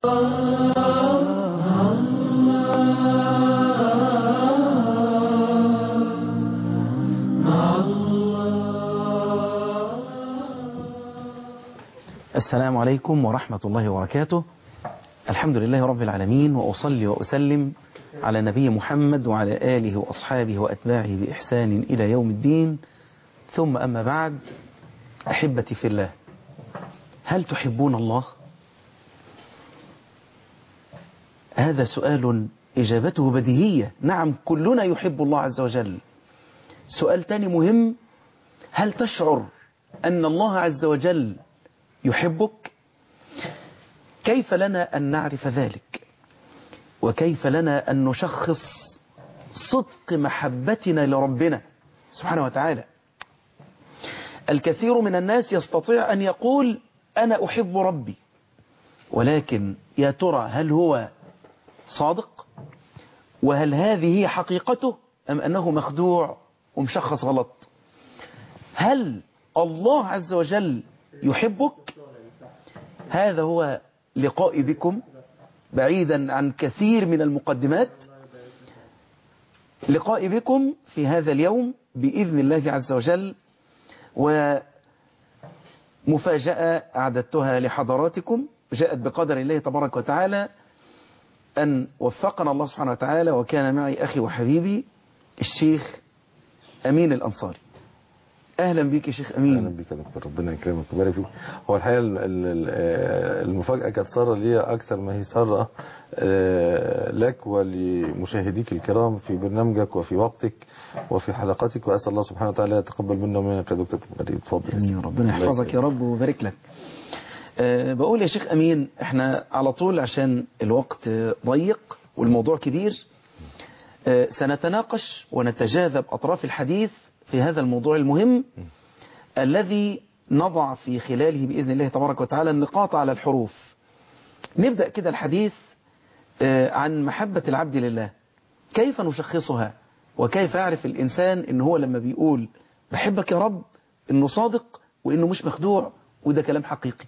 السلام عليكم ورحمة الله وبركاته الحمد لله رب العالمين وأصلي وأسلم على نبي محمد وعلى آله وأصحابه وأتباعه بإحسان إلى يوم الدين ثم أما بعد أحبتي في الله هل تحبون الله؟ هذا سؤال إجابته بديهية نعم كلنا يحب الله عز وجل سؤال تاني مهم هل تشعر أن الله عز وجل يحبك كيف لنا أن نعرف ذلك وكيف لنا أن نشخص صدق محبتنا لربنا سبحانه وتعالى الكثير من الناس يستطيع أن يقول أنا أحب ربي ولكن يا ترى هل هو صادق وهل هذه هي حقيقته أم أنه مخدوع ومشخص غلط هل الله عز وجل يحبك هذا هو لقائي بكم بعيدا عن كثير من المقدمات لقائي بكم في هذا اليوم بإذن الله عز وجل ومفاجأة أعددتها لحضراتكم جاءت بقدر الله تبارك وتعالى أن وفقنا الله سبحانه وتعالى وكان معي أخي وحبيبي الشيخ أمين الأنصاري أهلا بك يا شيخ أمين اهلا بك يا دكتور ربنا يكرمك ويبارك فيك هو الحقيقه ال- ال- ال- المفاجاه كانت ساره لي اكثر ما هي ساره آه، لك ولمشاهديك الكرام في برنامجك وفي وقتك وفي حلقاتك واسال الله سبحانه وتعالى يتقبل منا ومنك يا دكتور مريم اتفضل يا أمين سيدي. ربنا الله يحفظك يا يسلمك. رب ويبارك لك أه بقول يا شيخ أمين احنا على طول عشان الوقت ضيق والموضوع كبير أه سنتناقش ونتجاذب أطراف الحديث في هذا الموضوع المهم الذي نضع في خلاله بإذن الله تبارك وتعالى النقاط على الحروف نبدأ كده الحديث أه عن محبة العبد لله كيف نشخصها وكيف يعرف الإنسان إن هو لما بيقول بحبك يا رب إنه صادق وإنه مش مخدوع وده كلام حقيقي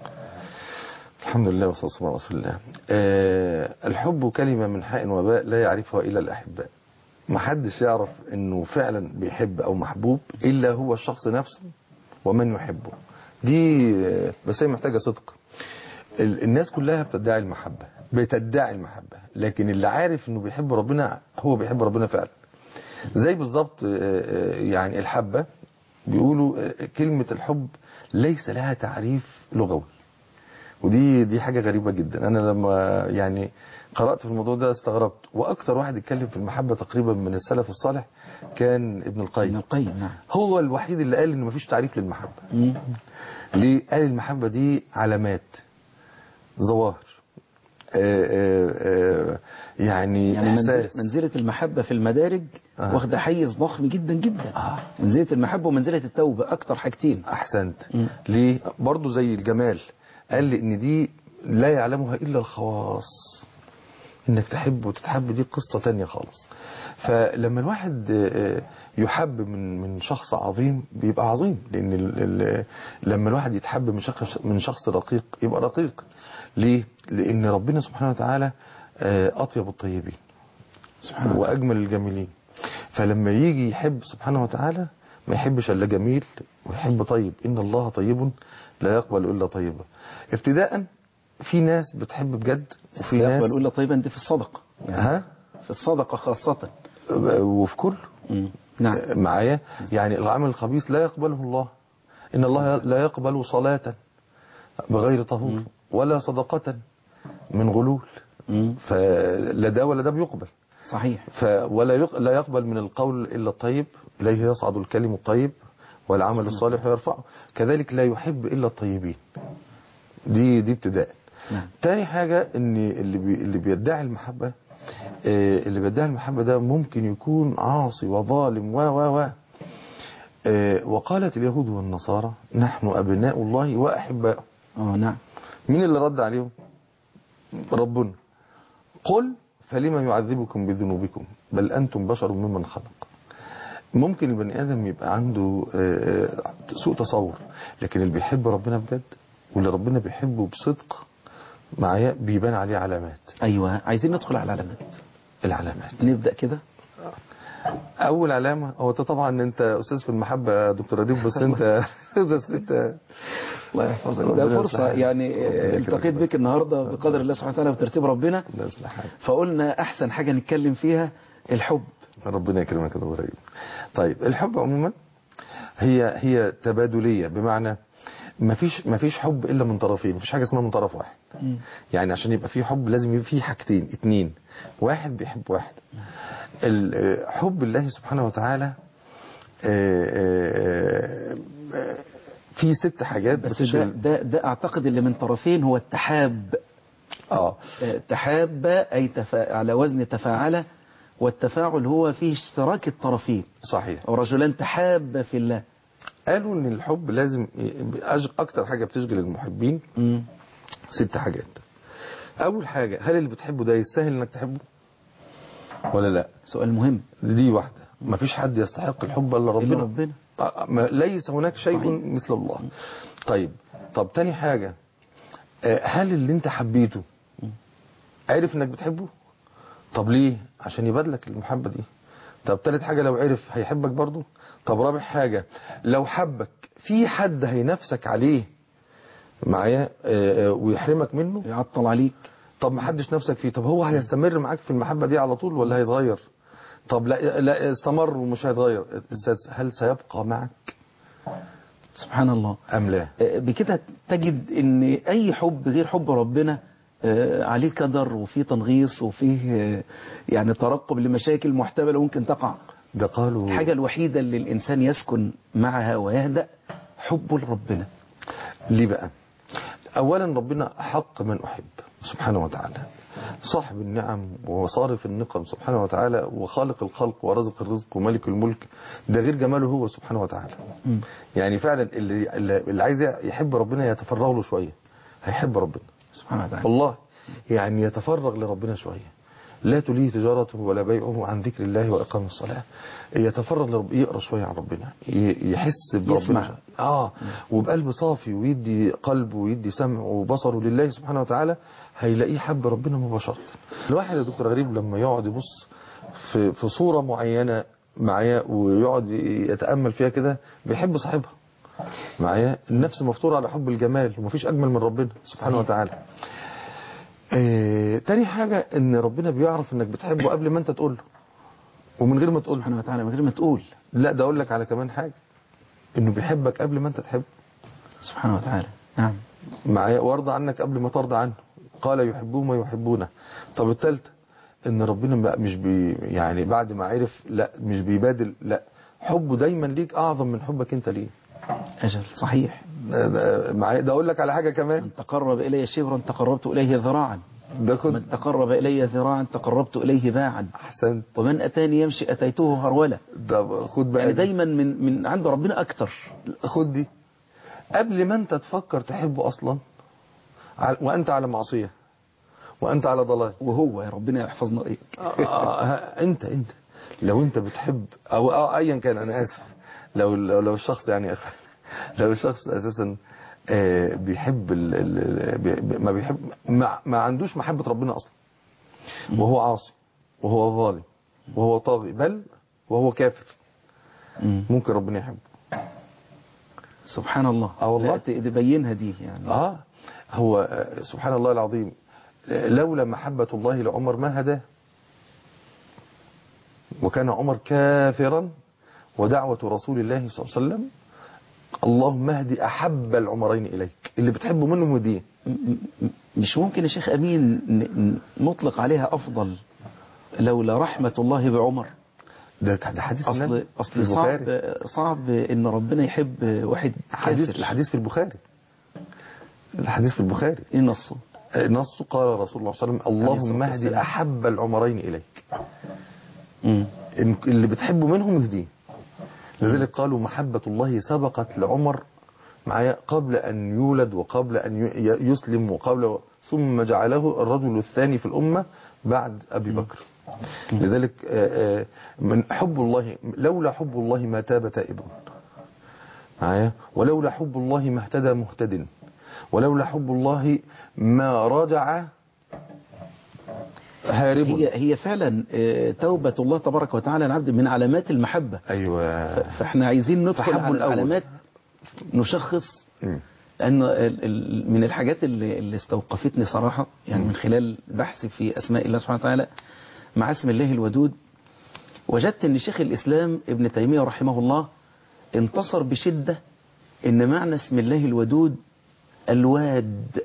الحمد لله والصلاه والسلام على رسول الله آه، الحب كلمه من حاء وباء لا يعرفها الا الاحباء ما حدش يعرف انه فعلا بيحب او محبوب الا هو الشخص نفسه ومن يحبه دي آه، بس هي محتاجه صدق ال- الناس كلها بتدعي المحبه بتدعي المحبه لكن اللي عارف انه بيحب ربنا هو بيحب ربنا فعلا زي بالظبط آه، آه، يعني الحبه بيقولوا آه، كلمه الحب ليس لها تعريف لغوي ودي دي حاجة غريبة جدا أنا لما يعني قرأت في الموضوع ده استغربت وأكتر واحد اتكلم في المحبة تقريبا من السلف الصالح كان ابن ابن القيم القيم نعم هو الوحيد اللي قال إن مفيش تعريف للمحبة مم. ليه؟ قال المحبة دي علامات ظواهر آه، آه، آه، يعني, يعني منزلة, إحساس منزلة المحبة في المدارج آه. واخدة حيز ضخم جدا جدا آه. منزلة المحبة ومنزلة التوبة أكتر حاجتين أحسنت مم. ليه؟ برضو زي الجمال قال لي إن دي لا يعلمها إلا الخواص إنك تحب وتتحب دي قصة تانية خالص فلما الواحد آه، يحب من من شخص عظيم بيبقى عظيم لأن ال- ال- لما الواحد يتحب من شخص من شخص رقيق يبقى رقيق ليه؟ لأن ربنا سبحانه وتعالى آه، أطيب الطيبين سبحانه وأجمل الجميلين فلما يجي يحب سبحانه وتعالى ما يحبش إلا جميل ويحب طيب إن الله طيب لا يقبل إلا طيبا ابتداء في ناس بتحب بجد وفي ناس يقبل أقول طيبا أنت في الصدقة يعني ها في الصدقة خاصة وفي كل مم. نعم معايا يعني العمل الخبيث لا يقبله الله إن الله لا يقبل صلاة بغير طهور ولا صدقة من غلول مم. فلا ده ولا ده بيقبل صحيح ف ولا يق... لا يقبل من القول إلا الطيب إليه يصعد الكلم الطيب والعمل الصالح يرفعه كذلك لا يحب إلا الطيبين دي دي ابتداء نعم تاني حاجة ان اللي بي اللي بيدعي المحبة آه، اللي بيدعي المحبة ده ممكن يكون عاصي وظالم و و و آه، وقالت اليهود والنصارى نحن أبناء الله وأحباؤه اه نعم مين اللي رد عليهم ربنا قل فلما يعذبكم بذنوبكم بل أنتم بشر ممن خلق ممكن البني آدم يبقى عنده آه، آه، سوء تصور لكن اللي بيحب ربنا بجد واللي ربنا بيحبه بصدق معايا بيبان عليه علامات أيوة عايزين ندخل على العلامات العلامات نبدأ كده اول علامه هو انت طبعا انت استاذ في المحبه يا دكتور ريم بس انت بس انت الله يحفظك ربنا ده فرصة يصلحك. يعني ربنا يكرمك. التقيت بك النهاردة بقدر الله سبحانه وتعالى وترتيب ربنا لا يصلح حاجه فقلنا أحسن حاجة نتكلم فيها الحب ربنا يكرمك يا دكتور ريم طيب الحب عموما هي هي تبادليه بمعنى ما فيش ما فيش حب الا من طرفين مفيش حاجه اسمها من طرف واحد يعني عشان يبقى في حب لازم يبقى في حاجتين اتنين واحد بيحب واحد ال- حب الله سبحانه وتعالى آه، آه، آه، في ست حاجات بس ده, بتشغل ده, ده أعتقد اللي من طرفين هو التحاب اه آه، تحاب أي تفا... على وزن تفاعل والتفاعل هو فيه اشتراك الطرفين صحيح أو رجلان تحاب في الله قالوا ان الحب لازم ي- أج- اكتر حاجه بتشغل المحبين مم. ست حاجات اول حاجه هل اللي بتحبه ده يستاهل انك تحبه ولا لا سؤال مهم دي واحده مفيش حد يستحق الحب الا إلا ربنا ربنا آه، ما- ليس هناك شيء صحيح. مثل الله طيب طب تاني حاجة آه، هل اللي انت حبيته عرف انك بتحبه طب ليه عشان يبادلك المحبة دي طب تالت حاجة لو عرف هيحبك برضو طب رابع حاجة لو حبك في حد هينافسك عليه معايا آه، آه، ويحرمك منه يعطل عليك طب ما حدش نفسك فيه طب هو هيستمر معاك في المحبة دي على طول ولا هيتغير طب لا, لا استمر ومش هيتغير السادس، هل سيبقى معك سبحان الله أم لا آه، بكده تجد ان اي حب غير حب ربنا آه، عليه كدر وفيه تنغيص وفيه آه، يعني ترقب لمشاكل محتملة ممكن تقع ده قالوا الحاجة الوحيدة اللي الإنسان يسكن معها ويهدأ حبه لربنا ليه بقى أولا ربنا حق من أحب سبحانه وتعالى صاحب النعم وصارف النقم سبحانه وتعالى وخالق الخلق ورزق الرزق وملك الملك ده غير جماله هو سبحانه وتعالى مم. يعني فعلا اللي, اللي عايز يحب ربنا يتفرغ له شوية هيحب ربنا سبحانه وتعالى والله يعني يتفرغ لربنا شوية لا تليه تجارته ولا بيعه عن ذكر الله وإقام الصلاة يتفرغ لرب يقرأ شوية عن ربنا ي- يحس بربنا يسمع. شوية. آه وبقلب صافي ويدي قلبه ويدي سمع وبصره لله سبحانه وتعالى هيلاقيه حب ربنا مباشرة الواحد يا دكتور غريب لما يقعد يبص في, في صورة معينة معايا ويقعد يتأمل فيها كده بيحب صاحبها معايا النفس مفطورة على حب الجمال ومفيش أجمل من ربنا سبحانه صحيح. وتعالى آه، تاني حاجة ان ربنا بيعرف انك بتحبه قبل ما انت تقول له ومن غير ما تقول له سبحانه وتعالى من غير ما تقول لا ده اقول لك على كمان حاجة انه بيحبك قبل ما انت تحبه سبحانه وتعالى نعم معايا وارضى عنك قبل ما ترضى عنه قال يحبهم ويحبونه طب التالتة ان ربنا بقى مش بي يعني بعد ما عرف لا مش بيبادل لا حبه دايما ليك اعظم من حبك انت ليه أجل صحيح ده- ده- معايا ده اقول لك على حاجة كمان من تقرب إلي شبرا تقربت إليه ذراعا ده خد من تقرب إلي ذراعا تقربت إليه باعا احسنت ومن أتاني يمشي أتيته هرولة ده خد بقى يعني دي. دايما من من عند ربنا أكتر خد دي قبل ما انت تفكر تحبه اصلا على- وانت على معصية وانت على ضلال وهو يا ربنا يحفظنا إيه آه، آه، انت انت لو انت بتحب او آه، ايا كان انا اسف لو لو, لو الشخص يعني أخ- لو الشخص اساسا آه، بيحب ال ال بي- بي- ما بيحب ما, ما عندوش محبة ربنا اصلا وهو عاصي وهو ظالم وهو طاغي بل وهو كافر مم. ممكن ربنا يحبه سبحان الله آه والله. لا ت- تبينها دي يعني اه هو آه، سبحان الله العظيم آه، لولا محبة الله لعمر ما هداه وكان عمر كافرا ودعوة رسول الله صلى الله عليه وسلم اللهم اهدي أحب العمرين إليك اللي بتحبه منهم وديه م- م- مش ممكن يا شيخ أمين ن- ن- نطلق عليها أفضل لولا رحمة الله بعمر ده ده حديث أصل, النبي في أصل البخاري صعب, صعب إن ربنا يحب واحد حديث كافر الحديث في البخاري الحديث في البخاري إيه نصه نص قال رسول الله صلى الله عليه وسلم اللهم الصلاة اهدي والسلام. أحب العمرين إليك مم. إن- اللي بتحبه منهم يهديه لذلك قالوا محبة الله سبقت لعمر معايا قبل أن يولد وقبل أن ي- يسلم وقبل ثم جعله الرجل الثاني في الأمة بعد أبي بكر لذلك آه، آه، من حب الله لولا حب الله ما تاب تائب معايا ولولا حب الله ما اهتدى مهتد ولولا حب الله ما رجع هارب هي هي فعلا آه، توبة الله تبارك وتعالى العبد من علامات المحبة ايوه فاحنا عايزين ندخل فحبه على الأول. العلامات نشخص مم. لأن ال- ال- من الحاجات اللي, اللي استوقفتني صراحة يعني من خلال بحثي في أسماء الله سبحانه وتعالى مع اسم الله الودود وجدت أن شيخ الإسلام ابن تيمية رحمه الله انتصر بشدة أن معنى اسم الله الودود الواد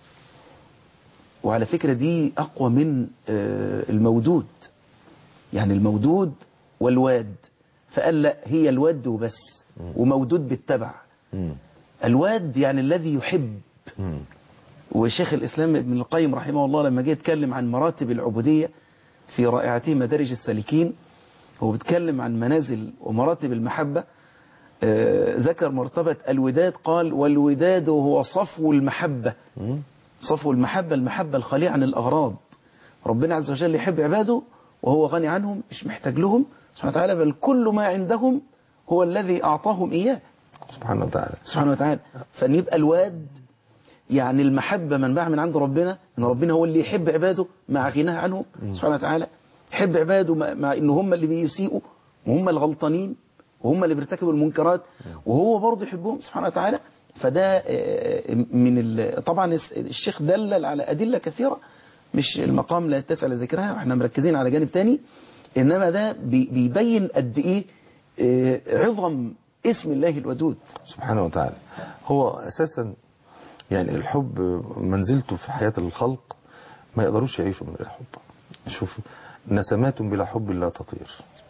وعلى فكرة دي أقوى من آه، المودود يعني المودود والواد فقال لا هي الود وبس ومودود بالتبع مم. الواد يعني الذي يحب مم. وشيخ الإسلام ابن القيم رحمه الله لما جه يتكلم عن مراتب العبودية في رائعته مدارج السالكين هو بيتكلم عن منازل ومراتب المحبة آه، ذكر مرتبة الوداد قال والوداد هو صفو المحبة مم. صفو المحبة المحبة الخالية عن الأغراض ربنا عز وجل يحب عباده وهو غني عنهم مش محتاج لهم سبحانه وتعالى بل كل ما عندهم هو الذي أعطاهم إياه سبحانه وتعالى سبحانه وتعالى فان يبقى الواد يعني المحبة منبع من عند ربنا ان ربنا هو اللي يحب عباده مع غناه عنهم سبحانه وتعالى يحب عباده مع- مع ان هم اللي بيسيئوا وهم الغلطانين وهم اللي بيرتكبوا المنكرات وهو برضه يحبهم سبحانه وتعالى فده آه، من ال- طبعا الشيخ دلل على أدلة كثيرة مش المقام لا يتسع لذكرها واحنا مركزين على جانب تاني انما ده بي- بيبين قد ايه آه، عظم اسم الله الودود سبحانه وتعالى هو اساسا يعني الحب منزلته في حياة الخلق ما يقدروش يعيشوا من غير حب شوف نسمات بلا حب لا تطير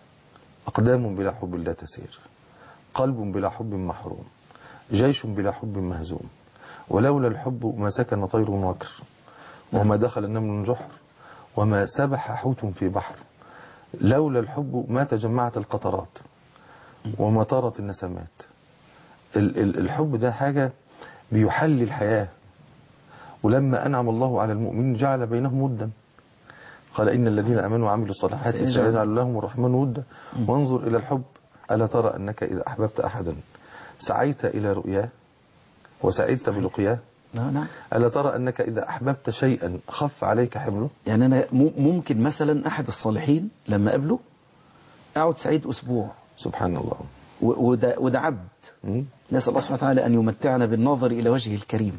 أقدام بلا حب لا تسير قلب بلا حب محروم جيش بلا حب مهزوم ولولا الحب ما سكن طير وكر وما دخل نمل جحر وما سبح حوت في بحر لولا الحب ما تجمعت القطرات وما طارت النسمات ال- ال- الحب ده حاجة بيحلي الحياة ولما أنعم الله على المؤمنين جعل بينهم ودا قال إن الذين آمنوا وعملوا الصالحات سيجعل- سيجعل لهم الرحمن ودا وانظر إلى الحب ألا ترى أنك إذا أحببت أحدا سعيت إلى رؤياه وسعيت بلقياه نعم نعم ألا ترى أنك إذا أحببت شيئا خف عليك حمله يعني أنا م- ممكن مثلا أحد الصالحين لما قابله أقعد سعيد أسبوع سبحان الله و- وده, وده عبد م? نسأل الله سبحانه وتعالى أن يمتعنا بالنظر إلى وجهه الكريم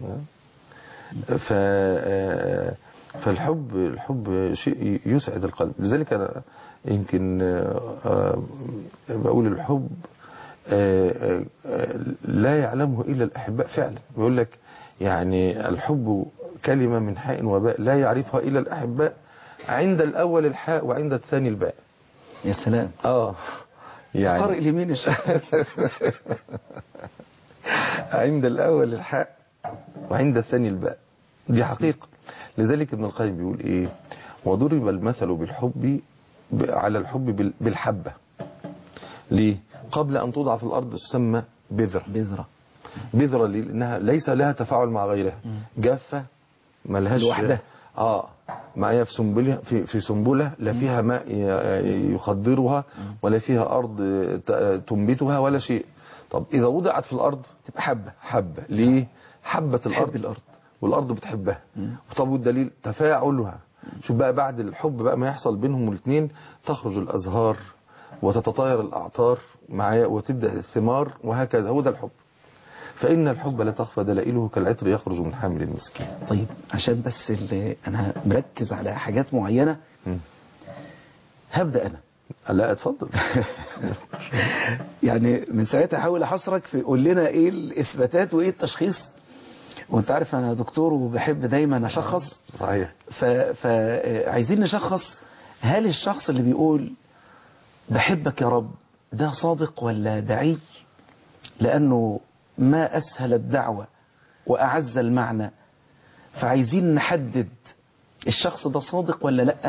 ف آه، فالحب الحب شيء يسعد القلب لذلك انا يمكن آه، آه، بقول الحب آه، آه، لا يعلمه الا الاحباء فعلا بيقول لك يعني الحب كلمه من حاء وباء لا يعرفها الا الاحباء عند الاول الحاء وعند الثاني الباء يا سلام اه يعني قارئ اليمين يا شيخ عند الأول الحاء وعند الثاني الباء دي حقيقة لذلك ابن القيم بيقول إيه وضرب المثل بالحب ب- على الحب بال- بالحبة ليه قبل أن توضع في الأرض تسمى بذرة بذرة بذرة ليه؟ لأنها ليس لها تفاعل مع غيرها جافة ملهاش لوحدها. اه ما هي في سنبلها في في سنبله لا فيها ماء ي- يخضرها ولا فيها ارض ت- تنبتها ولا شيء طب اذا وضعت في الارض تبقى حبة حبه ليه حبه الارض الأرض. والارض بتحبها طب والدليل تفاعلها شوف بقى بعد الحب بقى ما يحصل بينهم الاثنين تخرج الازهار وتتطاير الاعطار معايا وتبدا الثمار وهكذا هو ده الحب فان الحب لا تخفى دلائله كالعطر يخرج من حامل المسكين طيب عشان بس اللي أنا مركز على حاجات معينة مم. هبدأ أنا لا اتفضل يعني من ساعتها احاول احصرك في قول لنا ايه الاثباتات وايه التشخيص وانت عارف انا دكتور وبحب دايما اشخص صحيح فعايزين نشخص هل الشخص اللي بيقول بحبك يا رب ده صادق ولا دعي لانه ما اسهل الدعوة واعز المعنى فعايزين نحدد الشخص ده صادق ولا لا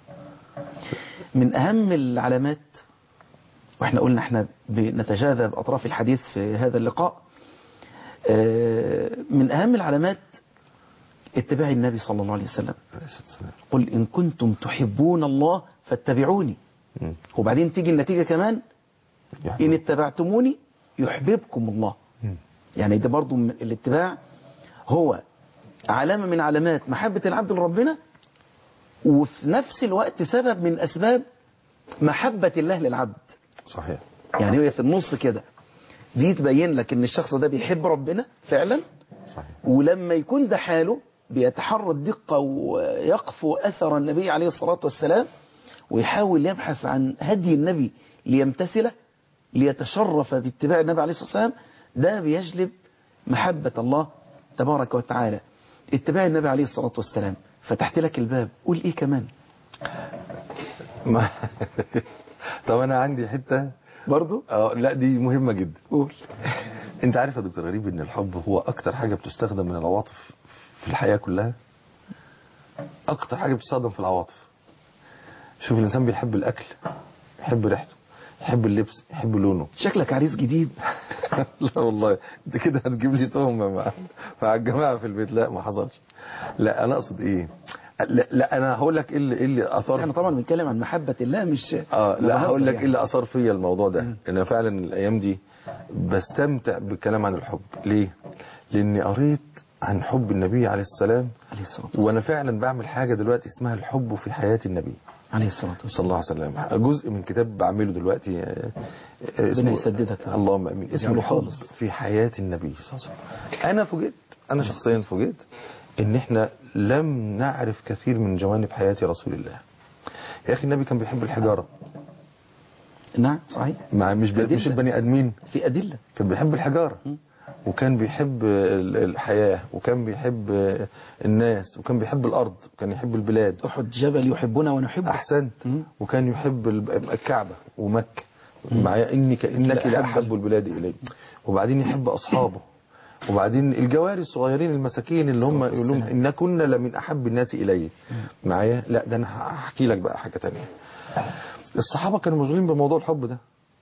من اهم العلامات واحنا قلنا احنا بنتجاذب اطراف الحديث في هذا اللقاء آه، من اهم العلامات اتباع النبي صلى الله عليه وسلم عليه الصلاة والسلام. قل ان كنتم تحبون الله فاتبعوني مم. وبعدين تيجي النتيجة كمان ان يحب. اتبعتموني يحببكم الله مم. يعني ده برضو من الاتباع هو علامة من علامات محبة العبد لربنا وفي نفس الوقت سبب من أسباب محبة الله للعبد صحيح يعني هي في النص كده دي تبين لك ان الشخص ده بيحب ربنا فعلا صحيح ولما يكون ده حاله بيتحرى الدقة ويقفو أثر النبي عليه الصلاة والسلام ويحاول يبحث عن هدي النبي ليمتثله ليتشرف باتباع النبي عليه الصلاة والسلام ده بيجلب محبة الله تبارك وتعالى اتباع النبي عليه الصلاة والسلام فتحت لك الباب قول ايه كمان ما طب انا عندي حته برضو اه لا دي مهمه جدا قول انت عارف يا دكتور غريب ان الحب هو اكتر حاجه بتستخدم من العواطف في الحياه كلها اكتر حاجه بتستخدم في العواطف شوف الانسان بيحب الاكل يحب ريحته يحب اللبس يحب لونه شكلك عريس جديد لا والله انت كده هتجيب لي تهمه مع مع الجماعه في البيت لا ما حصلش لا انا اقصد ايه لا, لا انا هقول لك ايه اللي ايه اللي اثار احنا طبعا بنتكلم عن محبة الله مش اه لا بهزر هقول لك يعني. ايه اللي اثر فيا الموضوع ده انا فعلا الايام دي بستمتع بالكلام عن الحب ليه لاني قريت عن حب النبي عليه السلام عليه الصلاة والسلام وانا فعلا بعمل حاجه دلوقتي اسمها الحب في حياه النبي عليه الصلاة صلى والسلام الله عليه وسلم جزء من كتاب بعمله دلوقتي آه، آه، اسمه يسددك يا رب. اللهم امين اسمه يجعله الحب خالص. في حياه النبي صلى الله عليه وسلم انا فوجئت انا شخصيا فوجئت ان احنا لم نعرف كثير من جوانب حياه رسول الله يا اخي النبي كان بيحب الحجاره نعم صحيح مع مش ب- مش أدلة. البني ادمين في أدلة كان بيحب الحجاره وكان بيحب ال- الحياه وكان بيحب الناس وكان بيحب الارض وكان يحب البلاد أحد جبل يحبنا ونحبه احسنت مم. وكان يحب الب- الكعبه ومكه معايا انك انك لا لا أحب احب البلاد الي وبعدين يحب اصحابه وبعدين الجواري الصغيرين المساكين اللي هم يقول لهم ان كنا لمن احب الناس الي معايا لا ده انا هحكي لك بقى حاجه تانية الصحابه كانوا مشغولين بموضوع الحب ده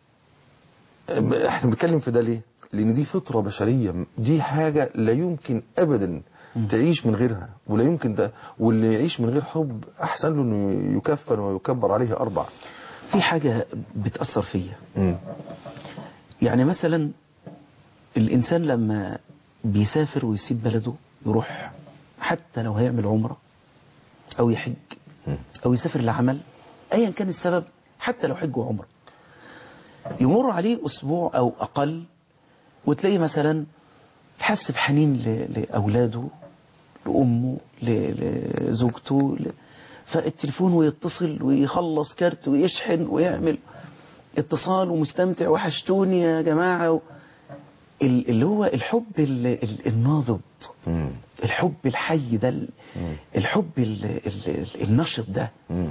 احنا بنتكلم في ده ليه لان دي فطره بشريه دي حاجه لا يمكن ابدا تعيش من غيرها ولا يمكن ده واللي يعيش من غير حب احسن له انه يكفن ويكبر عليه اربع في حاجة بتأثر فيا مم. يعني مثلا الإنسان لما بيسافر ويسيب بلده يروح حتى لو هيعمل عمرة أو يحج أو يسافر لعمل أيا كان السبب حتى لو حج وعمرة يمر عليه أسبوع أو أقل وتلاقيه مثلا حس بحنين ل- لأولاده لأمه ل- لزوجته ل- فالتليفون ويتصل ويخلص كارت ويشحن ويعمل اتصال ومستمتع وحشتوني يا جماعة و... ال- اللي هو الحب ال- ال- النابض مم. الحب الحي ده ال- الحب ال- ال- ال- النشط ده مم.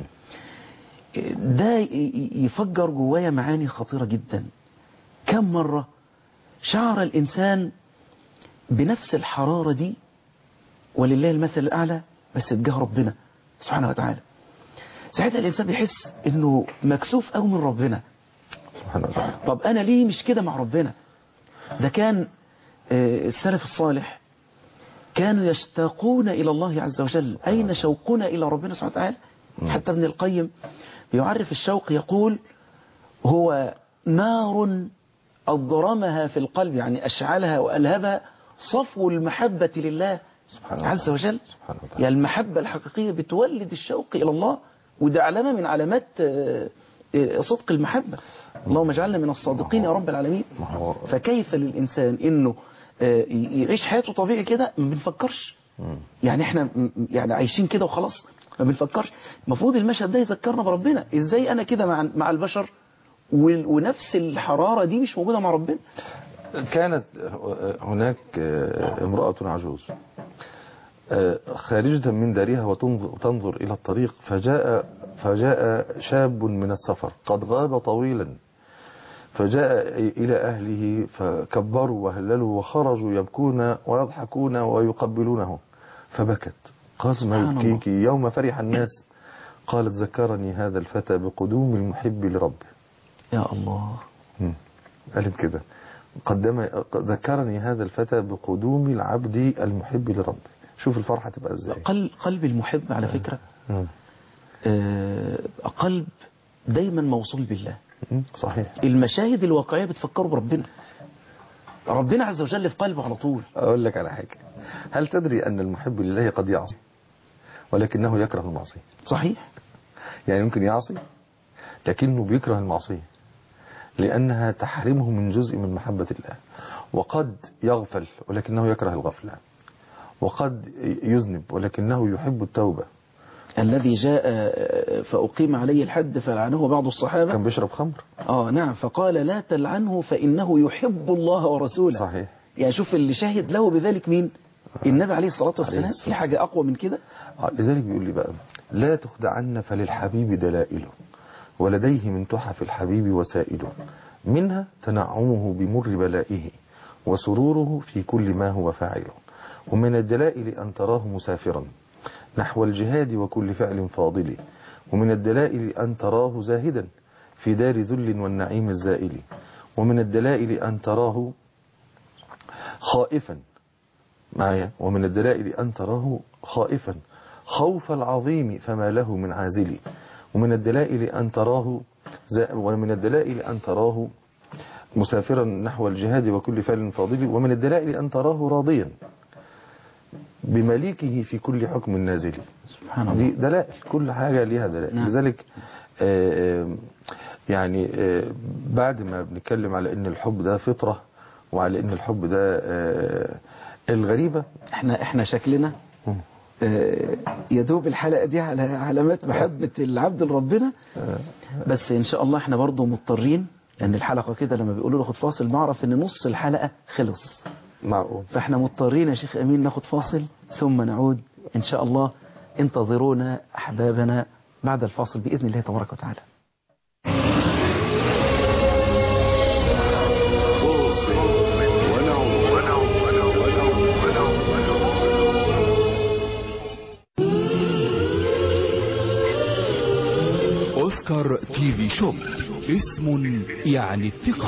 ده ي- ي- يفجر جوايا معاني خطيرة جدا كم مرة شعر الإنسان بنفس الحرارة دي ولله المثل الأعلى بس اتجاه ربنا سبحانه وتعالى ساعتها الإنسان بيحس إنه مكسوف أوي من ربنا سبحان الله طب أنا ليه مش كده مع ربنا ده كان آه، السلف الصالح كانوا يشتاقون إلى الله عز وجل أين شوقنا إلى ربنا سبحانه وتعالى حتى ابن القيم بيعرف الشوق يقول هو نار أضرمها في القلب يعني أشعلها وألهبها صفو المحبة لله سبحان الله. عز وجل سبحان الله. يعني المحبة الحقيقية بتولد الشوق إلى الله وده علامة من علامات آه، آه، صدق المحبة اللهم اجعلنا من الصادقين يا رب العالمين ما هو فكيف للإنسان إنه آه، ي- يعيش حياته طبيعي كده ما بنفكرش يعني احنا م- يعني عايشين كده وخلاص ما بنفكرش المفروض المشهد ده يذكرنا بربنا ازاي انا كده مع مع البشر وال- ونفس الحرارة دي مش موجودة مع ربنا كانت هناك امرأة عجوز خارجة من دارها وتنظر وتنظر إلى الطريق فجاء فجاء شاب من السفر قد غاب طويلا فجاء إلى أهله فكبروا وهللوا وخرجوا يبكون ويضحكون ويقبلونه فبكت قال ما سبحان الله. يبكيك يوم فرح الناس قالت ذكرني هذا الفتى بقدوم المحب لربه يا الله مم. قالت كده قدم ذكرني هذا الفتى بقدوم العبد المحب لربه شوف الفرحة تبقى ازاي قلب قلب المحب على فكرة مم. آه، قلب دايما موصول بالله مم. صحيح المشاهد الواقعية بتفكروا بربنا ربنا عز وجل في قلبه على طول اقول لك على حاجه هل تدري ان المحب لله قد يعصي ولكنه يكره المعصيه صحيح يعني ممكن يعصي لكنه بيكره المعصيه لانها تحرمه من جزء من محبه الله وقد يغفل ولكنه يكره الغفله وقد يذنب ولكنه يحب التوبه الذي جاء فأقيم عليه الحد فلعنه بعض الصحابة كان بيشرب خمر آه نعم فقال لا تلعنه فإنه يحب الله ورسوله صحيح يعني شوف اللي شاهد له بذلك مين النبي عليه الصلاة والسلام الصلاة في حاجة أقوى من كده آه، لذلك بيقول لي بقى لا تخدعن فللحبيب دلائله ولديه من تحف الحبيب وسائله منها تنعمه بمر بلائه وسروره في كل ما هو فاعله ومن الدلائل أن تراه مسافرا نحو الجهاد وكل فعل فاضل ومن الدلائل أن تراه زاهدا في دار ذل والنعيم الزائل ومن الدلائل أن تراه خائفا معايا ومن الدلائل أن تراه خائفا خوف العظيم فما له من عازل ومن الدلائل أن تراه زا- ومن الدلائل أن تراه مسافرا نحو الجهاد وكل فعل فاضل ومن الدلائل أن تراه راضيا بمليكه في كل حكم نازل سبحان الله دي دلائل كل حاجة ليها دلائل نعم. لذلك آه، آه، يعني آه، بعد ما بنتكلم على ان الحب ده فطرة وعلى ان الحب ده آه، الغريبة احنا احنا شكلنا آه، يدوب الحلقة دي على علامات محبة العبد لربنا بس ان شاء الله احنا برضو مضطرين لان الحلقة كده لما بيقولوا له خد فاصل بعرف ان نص الحلقة خلص معقول فاحنا مضطرين يا شيخ امين ناخد فاصل ثم نعود ان شاء الله انتظرونا احبابنا بعد الفاصل باذن الله تبارك وتعالى أوسكار تي في شوب اسم يعني الثقة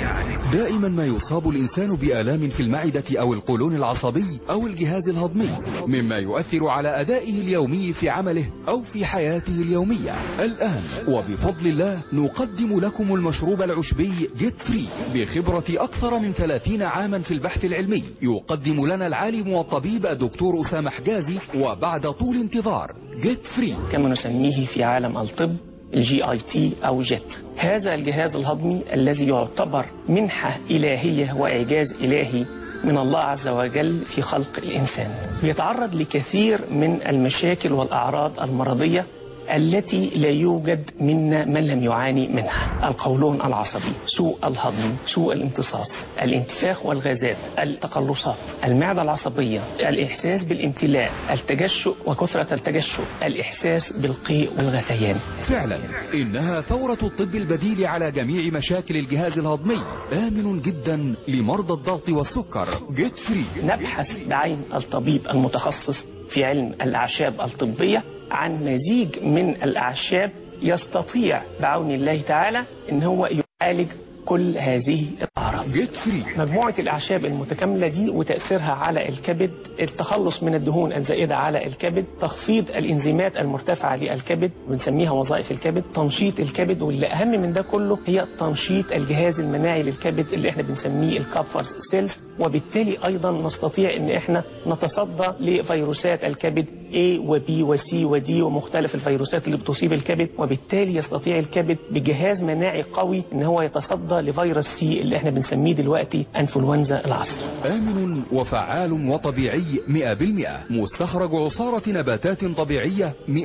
دائما ما يصاب الإنسان بآلام في المعدة أو القولون العصبي أو الجهاز الهضمي مما يؤثر على أدائه اليومي في عمله أو في حياته اليومية الآن وبفضل الله نقدم لكم المشروب العشبي جيت فري بخبرة أكثر من 30 عاما في البحث العلمي يقدم لنا العالم والطبيب الدكتور أسامة حجازي وبعد طول انتظار جيت فري كما نسميه في عالم الطب الجي اي تي او جيت هذا الجهاز الهضمي الذي يعتبر منحة إلهية وإعجاز إلهي من الله عز وجل في خلق الإنسان يتعرض لكثير من المشاكل والأعراض المرضية التي لا يوجد منا من لم يعاني منها القولون العصبي سوء الهضم سوء الامتصاص الانتفاخ والغازات التقلصات المعدة العصبية الإحساس بالامتلاء التجشؤ وكثرة التجشؤ الإحساس بالقيء والغثيان فعلا إنها ثورة الطب البديل على جميع مشاكل الجهاز الهضمي آمن جدا لمرضى الضغط والسكر جيت فري نبحث بعين الطبيب المتخصص في علم الأعشاب الطبية عن مزيج من الأعشاب يستطيع بعون الله تعالى ان هو يعالج كل هذه الأعراض جيت فري مجموعة الأعشاب المتكاملة دي وتأثيرها على الكبد التخلص من الدهون الزائدة على الكبد تخفيض الإنزيمات المرتفعة للكبد بنسميها وظائف الكبد تنشيط الكبد واللي أهم من ده كله هي تنشيط الجهاز المناعي للكبد اللي احنا بنسميه الكابفر سيلز وبالتالي أيضا نستطيع ان احنا نتصدى لفيروسات الكبد A و B و C و D ومختلف الفيروسات اللي بتصيب الكبد وبالتالي يستطيع الكبد بجهاز مناعي قوي ان هو يتصدى لفيروس سي اللي احنا بنسميه دلوقتي انفلونزا العصر آمن وفعال وطبيعي 100% مستخرج عصارة نباتات طبيعية 100%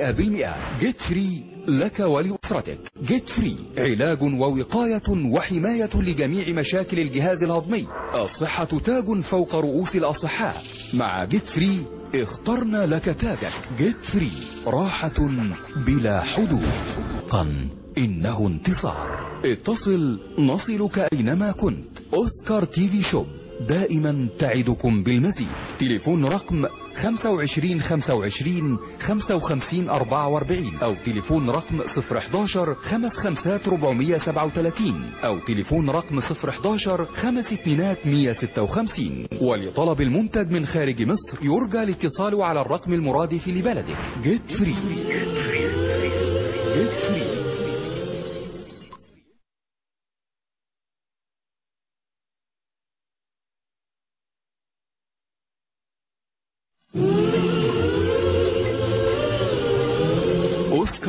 جيت فري لك ولأسرتك جيت فري علاج ووقاية وحماية لجميع مشاكل الجهاز الهضمي الصحة تاج فوق رؤوس الأصحاء مع جيت فري اخترنا لك تاجك جيت فري راحة بلا حدود قن إنه انتصار اتصل نصلك أينما كنت أوسكار تي في شوب دائما تعدكم بالمزيد تليفون رقم 25 25 55 44 أو تليفون رقم 011 55 437 أو تليفون رقم 011 5 2 156 ولطلب المنتج من خارج مصر يرجى الاتصال على الرقم المرادف لبلدك جيت فري جيت فري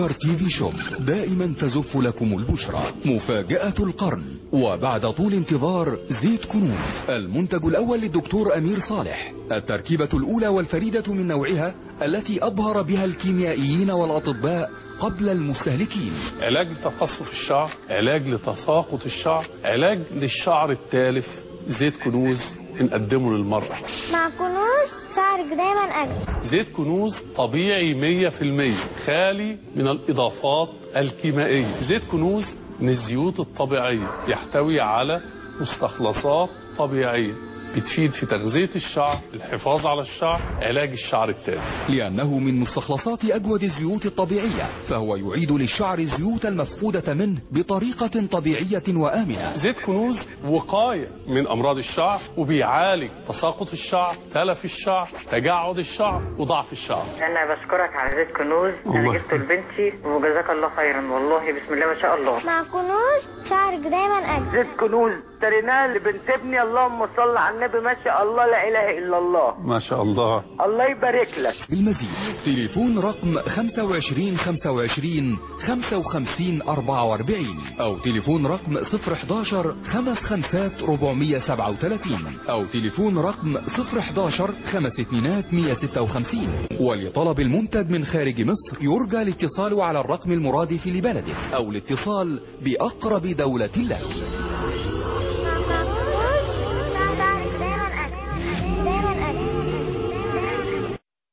ستار تي في شوب دائما تزف لكم البشرى مفاجأة القرن وبعد طول انتظار زيت كنوز المنتج الأول للدكتور أمير صالح التركيبة الأولى والفريدة من نوعها التي أبهر بها الكيميائيين والأطباء قبل المستهلكين علاج لتقصف الشعر علاج لتساقط الشعر علاج للشعر التالف زيت كنوز بنقدمه للمرأة مع كنوز شعرك دايما أجمل زيت كنوز طبيعي 100% خالي من الإضافات الكيميائية زيت كنوز من الزيوت الطبيعية يحتوي على مستخلصات طبيعية بتفيد في تغذية الشعر الحفاظ على الشعر علاج الشعر التالف لأنه من مستخلصات أجود الزيوت الطبيعية فهو يعيد للشعر الزيوت المفقودة منه بطريقة طبيعية وآمنة زيت كنوز وقاية من أمراض الشعر وبيعالج تساقط الشعر تلف الشعر تجعد الشعر وضعف الشعر انا بشكرك على زيت كنوز انا الله. جبته لبنتي وجزاك الله خيرا والله بسم الله ما شاء الله مع كنوز شعرك دايما أجمل زيت كنوز اشتريناه لبنت ابني اللهم صل على النبي ما شاء الله لا اله الا الله ما شاء الله الله يبارك لك المزيد تليفون رقم 25 25 55 44 أو تليفون رقم 011 55 437 أو تليفون رقم 011 خمس اتنينات 156 ولطلب المنتج من خارج مصر يرجى الاتصال على الرقم المرادف لبلدك أو الاتصال بأقرب دولة لك مع كنوز شعرك دايما أجمل دايما أجمل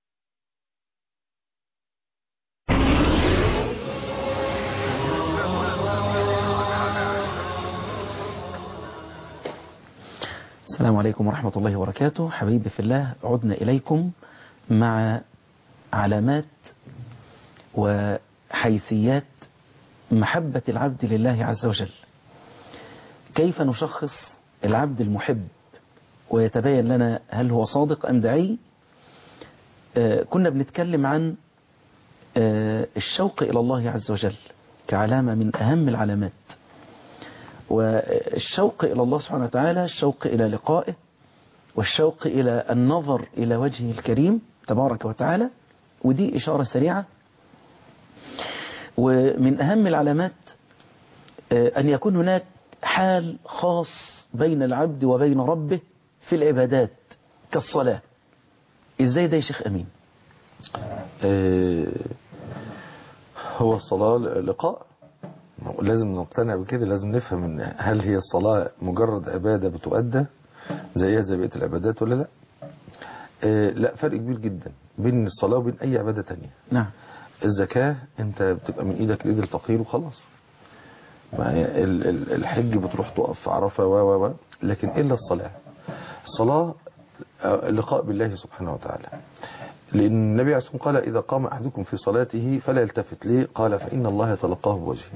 السلام عليكم ورحمة الله وبركاته حبيبي في الله عدنا إليكم مع علامات وحيثيات محبة العبد لله عز وجل كيف نشخص العبد المحب ويتبين لنا هل هو صادق أم دعي آه، كنا بنتكلم عن آه، الشوق إلى الله عز وجل كعلامة من أهم العلامات والشوق إلى الله سبحانه وتعالى الشوق إلى لقائه والشوق إلى النظر إلى وجهه الكريم تبارك وتعالى ودي إشارة سريعة ومن أهم العلامات آه، أن يكون هناك حال خاص بين العبد وبين ربه في العبادات كالصلاة إزاي ده يا شيخ أمين آه، هو الصلاة لقاء لازم نقتنع بكده لازم نفهم ان هل هي الصلاة مجرد عبادة بتؤدى زيها زي بقية العبادات ولا لا آه، لا فرق كبير جدا بين الصلاة وبين اي عبادة تانية نعم الزكاة انت بتبقى من ايدك لايد الفقير وخلاص ما هي ال- ال- الحج بتروح تقف في عرفة و و و لكن الا الصلاة الصلاة آه، اللقاء بالله سبحانه وتعالى لأن النبي عليه الصلاة والسلام قال إذا قام أحدكم في صلاته فلا يلتفت ليه قال فإن الله يتلقاه بوجهه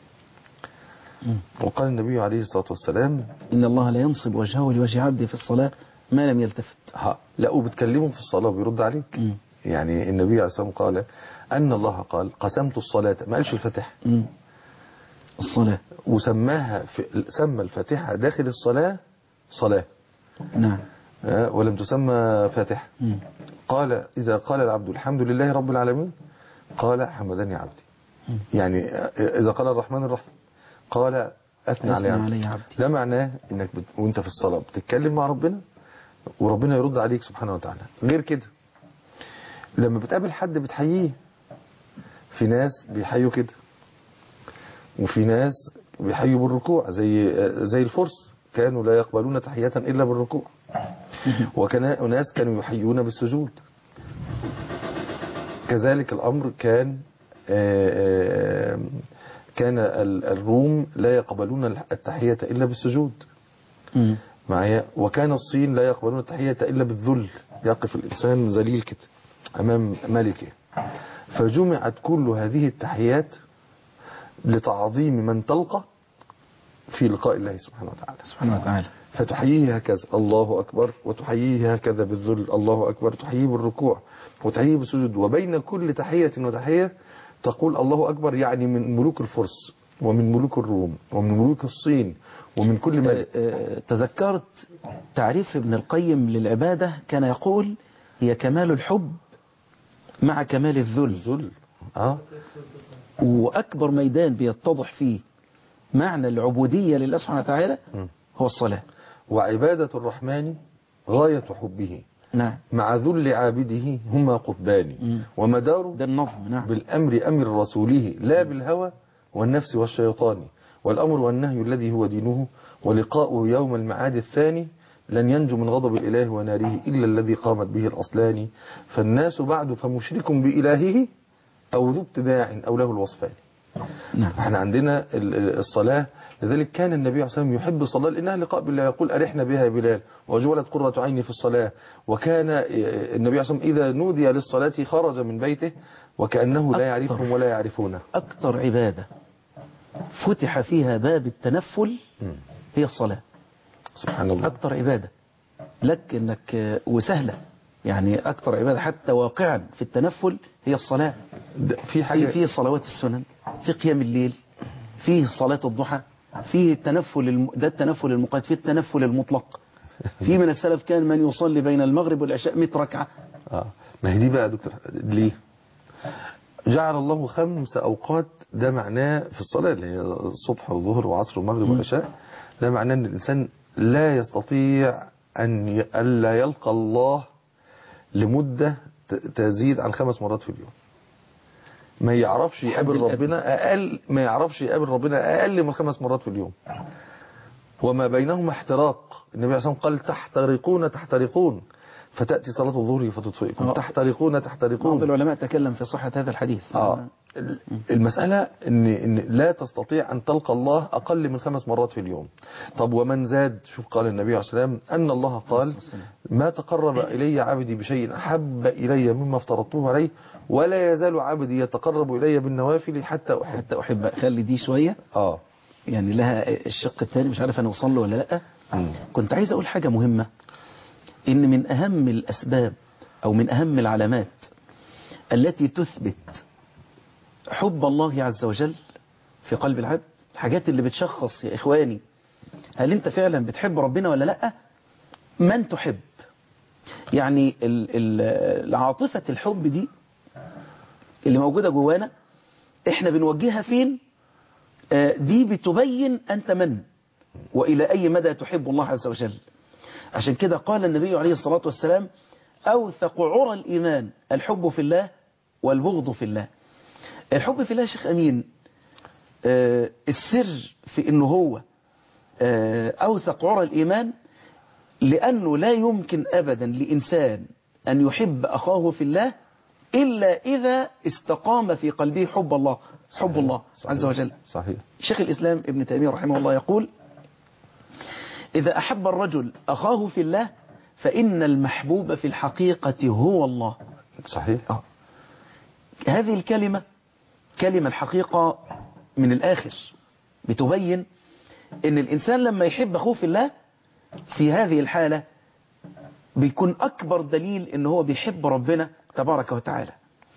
وقال النبي عليه الصلاة والسلام إن الله لا ينصب وجهه لوجه عبده في الصلاة ما لم يلتفت ها لا وبتكلمه في الصلاة وبيرد عليك مم. يعني النبي عليه الصلاة والسلام قال أن الله قال قسمت الصلاة ما قالش الفاتحة مم. الصلاة وسماها في سمى الفاتحة داخل الصلاة صلاة نعم ها، ولم تسمى فاتحة مم. قال إذا قال العبد الحمد لله رب العالمين قال حمدني عبدي يعني إذا قال الرحمن الرحيم قال أثنى علي أثنى عبدي علي عبدي. ده معناه إنك بت... وانت في الصلاة بتتكلم مع ربنا وربنا يرد عليك سبحانه وتعالى غير كده لما بتقابل حد بتحييه في ناس بيحيوا كده وفي ناس بيحيوا بالركوع زي زي الفرس كانوا لا يقبلون تحية إلا بالركوع وكان أناس كانوا يحيون بالسجود كذلك الأمر كان آه، آه، كان ال- الروم لا يقبلون التحية إلا بالسجود مم. معايا وكان الصين لا يقبلون التحية إلا بالذل يقف الإنسان ذليل كده أمام ملكه فجمعت كل هذه التحيات لتعظيم من تلقى في لقاء الله سبحانه وتعالى سبحانه وتعالى فتحييه هكذا الله أكبر وتحييه هكذا بالذل الله أكبر تحييه بالركوع وتحييه بالسجود وبين كل تحية وتحية تقول الله أكبر يعني من ملوك الفرس ومن ملوك الروم ومن ملوك الصين ومن كل ملك آه، آه، تذكرت تعريف ابن القيم للعبادة كان يقول هي كمال الحب مع كمال الذل ذل اه وأكبر ميدان بيتضح فيه معنى العبودية لله سبحانه وتعالى م. هو الصلاة وعبادة الرحمن غاية حبه نعم مع ذل عابده هما قطبان مم. ومداره ده النظم نعم بالأمر أمر رسوله لا بالهوى والنفس والشيطان والأمر والنهي الذي هو دينه ولقاؤه يوم المعاد الثاني لن ينجو من غضب الإله وناره إلا الذي قامت به الأصلان فالناس بعد فمشرك بإلهه أو ذو ابتداع أو له الوصفان نعم احنا عندنا ال- ال- الصلاة لذلك كان النبي عليه الصلاة والسلام يحب الصلاة لأنها لقاء بالله يقول أرحنا بها يا بلال وجولت قرة عيني في الصلاة وكان اه، النبي عليه الصلاة والسلام إذا نودي للصلاة خرج من بيته وكأنه لا يعرفهم ولا يعرفونه أكثر عبادة فتح فيها باب التنفل مم. هي الصلاة سبحان الله أكثر عبادة لك إنك وسهلة يعني أكثر عبادة حتى واقعا في التنفل هي الصلاة ده في في حاجة في صلوات السنن في قيام الليل في صلاة الضحى في التنفل الم... ده التنفل المقيد في التنفل المطلق في من السلف كان من يصلي بين المغرب والعشاء 100 ركعة آه. ما هي دي بقى يا دكتور ليه جعل الله خمس أوقات ده معناه في الصلاة اللي هي الصبح والظهر وعصر والمغرب والعشاء ده معناه أن الإنسان لا يستطيع أن ي... ألا يلقى الله لمدة ت- تزيد عن خمس مرات في اليوم ما يعرفش يقابل الأدنى. ربنا أقل ما يعرفش يقابل ربنا أقل من خمس مرات في اليوم وما بينهما احتراق النبي عليه الصلاة والسلام قال تحترقون تحترقون فتأتي صلاة الظهر فتطفئكم آه. تحترقون بعض تحترقون العلماء تكلم في صحة هذا الحديث آه. المسألة إن, إن لا تستطيع أن تلقى الله أقل من خمس مرات في اليوم طب ومن زاد شوف قال النبي عليه الصلاة والسلام أن الله قال ما تقرب إلي عبدي بشيء أحب إلي مما افترضته عليه ولا يزال عبدي يتقرب إلي بالنوافل حتى أحب حتى أحب أخلي دي شوية آه يعني لها الشق الثاني مش عارف أنا أوصل له ولا لأ مم. كنت عايز أقول حاجة مهمة إن من أهم الأسباب أو من أهم العلامات التي تثبت حب الله عز وجل في قلب العبد الحاجات اللي بتشخص يا إخواني هل أنت فعلا بتحب ربنا ولا لأ من تحب يعني ال- ال- العاطفة الحب دي اللي موجودة جوانا احنا بنوجهها فين آه، دي بتبين أنت من وإلى أي مدى تحب الله عز وجل عشان كده قال النبي عليه الصلاة والسلام أوثق عرى الإيمان الحب في الله والبغض في الله الحب في الله يا شيخ أمين آه، السر في أنه هو آه، أوثق عرى الإيمان لأنه لا يمكن أبدا لإنسان أن يحب أخاه في الله إلا إذا استقام في قلبه حب الله حب الله عز وجل صحيح شيخ الإسلام ابن تيمية رحمه الله يقول إذا أحب الرجل أخاه في الله فإن المحبوب في الحقيقة هو الله صحيح آه. هذه الكلمة كلمة الحقيقة من الآخر بتبين إن الإنسان لما يحب أخوه في الله في هذه الحالة بيكون أكبر دليل إن هو بيحب ربنا تبارك وتعالى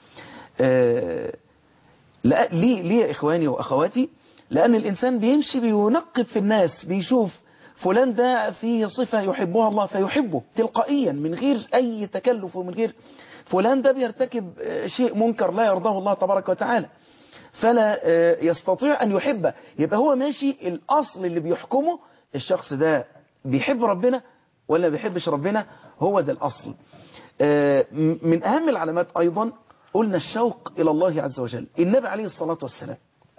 آه، لا ليه ليه يا إخواني وأخواتي لأن الإنسان بيمشي بينقب في الناس بيشوف فلان ده فيه صفة يحبها الله فيحبه تلقائيا من غير أي تكلف ومن غير فلان ده بيرتكب آه، شيء منكر لا يرضاه الله تبارك وتعالى فلا آه، يستطيع أن يحبه يبقى هو ماشي الأصل اللي بيحكمه الشخص ده بيحب ربنا ولا ما بيحبش ربنا هو ده الأصل آه، م- من أهم العلامات أيضا قلنا الشوق إلى الله عز وجل النبي عليه الصلاة والسلام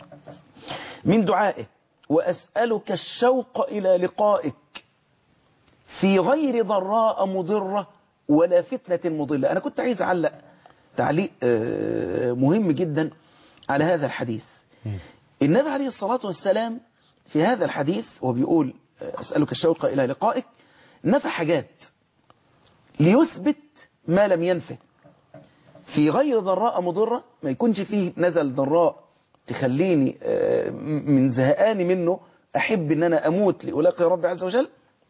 من دعائه وأسألك الشوق إلى لقائك في غير ضراء مضرة ولا فتنة مضلة أنا كنت عايز أعلق تعليق آه، مهم جدا على هذا الحديث النبي عليه الصلاة والسلام في هذا الحديث وبيقول آه، أسألك الشوق إلى لقائك نفى حاجات ليثبت ما لم ينفه في غير ضراء مضرة ما يكونش فيه نزل ضراء تخليني آه، من زهقاني منه أحب أن أنا أموت لألاقي ربي عز وجل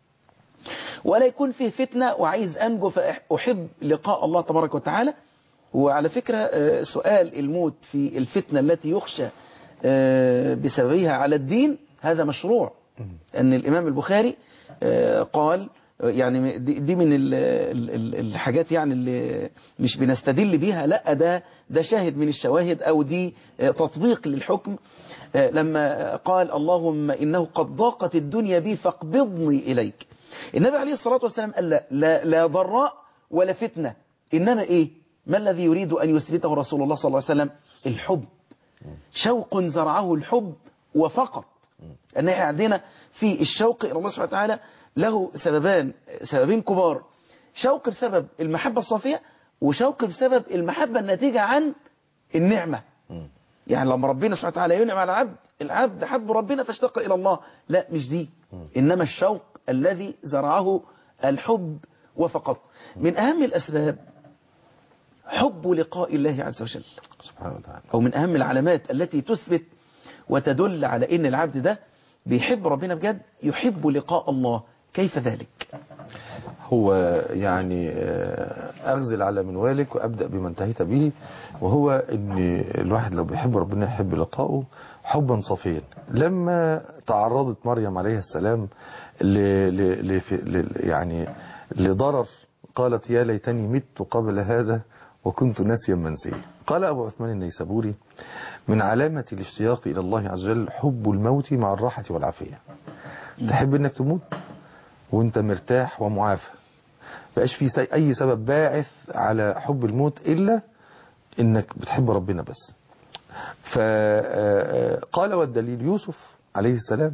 ولا يكون فيه فتنة وعايز أنجو فأحب لقاء الله تبارك وتعالى وعلى فكرة آه، سؤال الموت في الفتنة التي يخشى آه، بسببها على الدين هذا مشروع أن الإمام البخاري آه، قال يعني دي دي من ال- ال- ال- الحاجات يعني اللي مش بنستدل بيها لا ده ده شاهد من الشواهد أو دي تطبيق للحكم لما قال اللهم إنه قد ضاقت الدنيا بي فاقبضني إليك النبي عليه الصلاة والسلام قال لا, لا, لا ضراء ولا فتنة إنما إيه ما الذي يريد أن يثبته رسول الله صلى الله عليه وسلم الحب شوق زرعه الحب وفقط أن احنا عندنا في الشوق إلى الله سبحانه وتعالى له سببان سببين كبار شوق بسبب المحبة الصافية وشوق بسبب المحبة الناتجة عن النعمة يعني لما ربنا سبحانه وتعالى ينعم على العبد العبد حب ربنا فاشتاق إلى الله لا مش دي إنما الشوق الذي زرعه الحب وفقط من أهم الأسباب حب لقاء الله عز وجل سبحانه وتعالى أو من أهم العلامات التي تثبت وتدل على إن العبد ده بيحب ربنا بجد يحب لقاء الله كيف ذلك هو يعني آه، أغزل على منوالك وأبدأ بما انتهيت به وهو أن الواحد لو بيحب ربنا يحب لقاءه حبا صفيا لما تعرضت مريم عليه السلام ل ل ل ل يعني لضرر قالت يا ليتني مت قبل هذا وكنت ناسيا منسيا قال أبو عثمان النيسابوري من علامة الاشتياق إلى الله عز وجل حب الموت مع الراحة والعافية تحب أنك تموت وانت مرتاح ومعافى بقاش في سي- اي سبب باعث على حب الموت الا انك بتحب ربنا بس فقال والدليل يوسف عليه السلام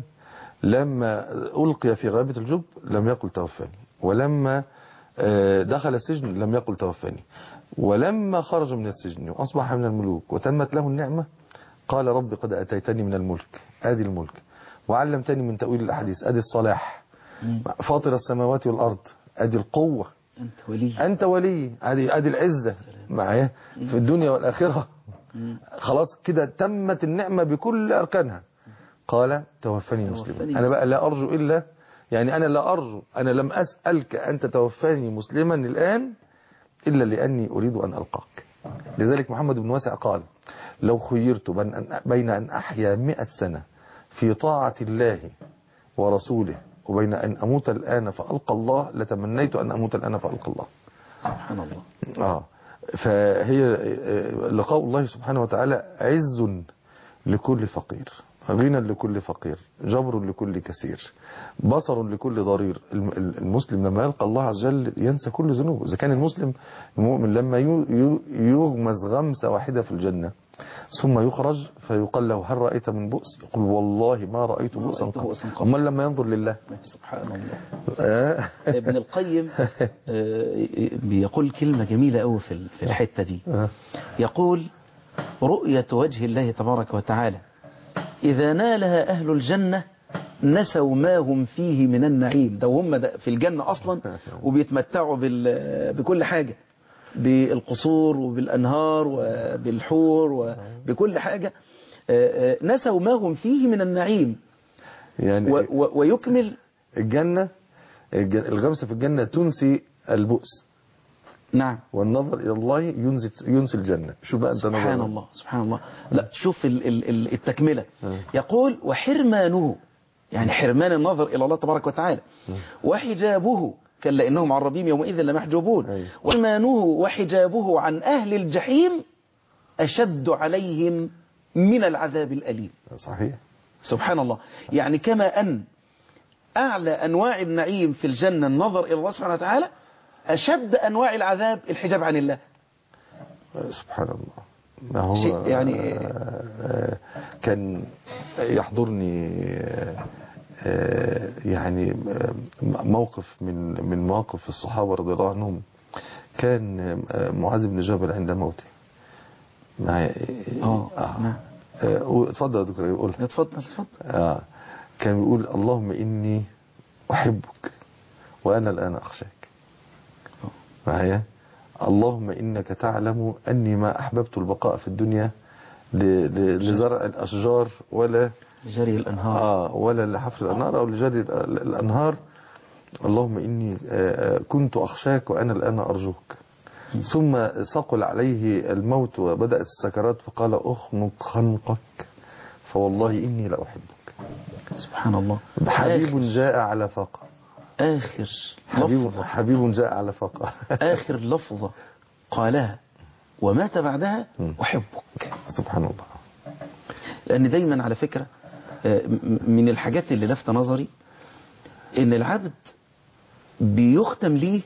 لما ألقي في غابة الجب لم يقل توفاني ولما آه، دخل السجن لم يقل توفاني ولما خرج من السجن وأصبح من الملوك وتمت له النعمة قال رب قد أتيتني من الملك آدي الملك وعلمتني من تأويل الأحاديث آدي الصلاح فاطر السماوات والأرض أدي القوة أنت ولي أنت ولي أدي أدي العزة معايا في الدنيا والآخرة خلاص كده تمت النعمة بكل أركانها قال توفني مسلما توفني أنا بقى لا أرجو إلا يعني أنا لا أرجو أنا لم أسألك أن تتوفاني مسلما الآن إلا لأني أريد أن ألقاك لذلك محمد بن واسع قال لو خيرت بين أن, بين أن أحيا مئة سنة في طاعة الله ورسوله وبين أن أموت الآن فألقى الله لتمنيت أن أموت الآن فألقى الله سبحان الله آه فهي آه، لقاء الله سبحانه وتعالى عز لكل فقير غنى لكل فقير جبر لكل كثير بصر لكل ضرير الم- المسلم لما يلقى الله عز وجل ينسى كل ذنوبه إذا كان المسلم المؤمن لما يو- يو- يغمز غمسة واحدة في الجنة ثم يخرج فيقال له هل رأيت من بؤس يقول والله ما رأيت ما بؤسا رأيت بؤسا قط قط. أما لما ينظر لله سبحان الله آه. ابن القيم آه، بيقول كلمة جميلة قوي في ال- في الحتة دي آه. يقول رؤية وجه الله تبارك وتعالى إذا نالها أهل الجنة نسوا ما هم فيه من النعيم ده هم ده في الجنة أصلا وبيتمتعوا بال- بكل حاجة بالقصور وبالأنهار وبالحور وبكل حاجة آه، آه، نسوا ما هم فيه من النعيم يعني و- و- ويكمل الجنة الج- الغمسة في الجنة تنسي البؤس نعم والنظر إلى الله ينسي ينسي الجنة شوف بقى أنت سبحان نظر الله سبحان الله لا شوف ال- ال- ال- التكملة آه. يقول وحرمانه يعني حرمان النظر إلى الله تبارك وتعالى وحجابه كلا إنهم عن ربهم يومئذ لمحجوبون أيوة. وحرمانه وحجابه عن أهل الجحيم أشد عليهم من العذاب الأليم صحيح سبحان الله يعني كما أن أعلى أنواع النعيم في الجنة النظر إلى الله سبحانه وتعالى أشد أنواع العذاب الحجاب عن الله سبحان الله ما هو شيء يعني- آه، آه، كان يحضرني آه، آه، يعني آه، موقف من من مواقف الصحابة رضي الله عنهم كان آه، معاذ بن جبل عند موته معي آه، نعم. آه، قول- اتفضل يا دكتور قول اتفضل اتفضل آه كان بيقول اللهم إني أحبك وأنا الآن أخشاك معايا اللهم إنك تعلم أني ما أحببت البقاء في الدنيا ل- ل- لزرع الأشجار ولا جري الأنهار آه ولا لحفر الأنهار أو لجري ال- ال- الأنهار اللهم إني آه، آه، كنت أخشاك وأنا الآن أرجوك ثم ثقل عليه الموت وبدأت السكرات فقال أخنق خنقك فوالله إني لأحبك سبحان الله حبيب جاء على فاقة آخر حبيب لفظة حبيب جاء على فقه آخر لفظة قالها ومات بعدها مم. أحبك سبحان الله لأن دايما على فكرة آه، م- من الحاجات اللي لفت نظري إن العبد بيختم ليه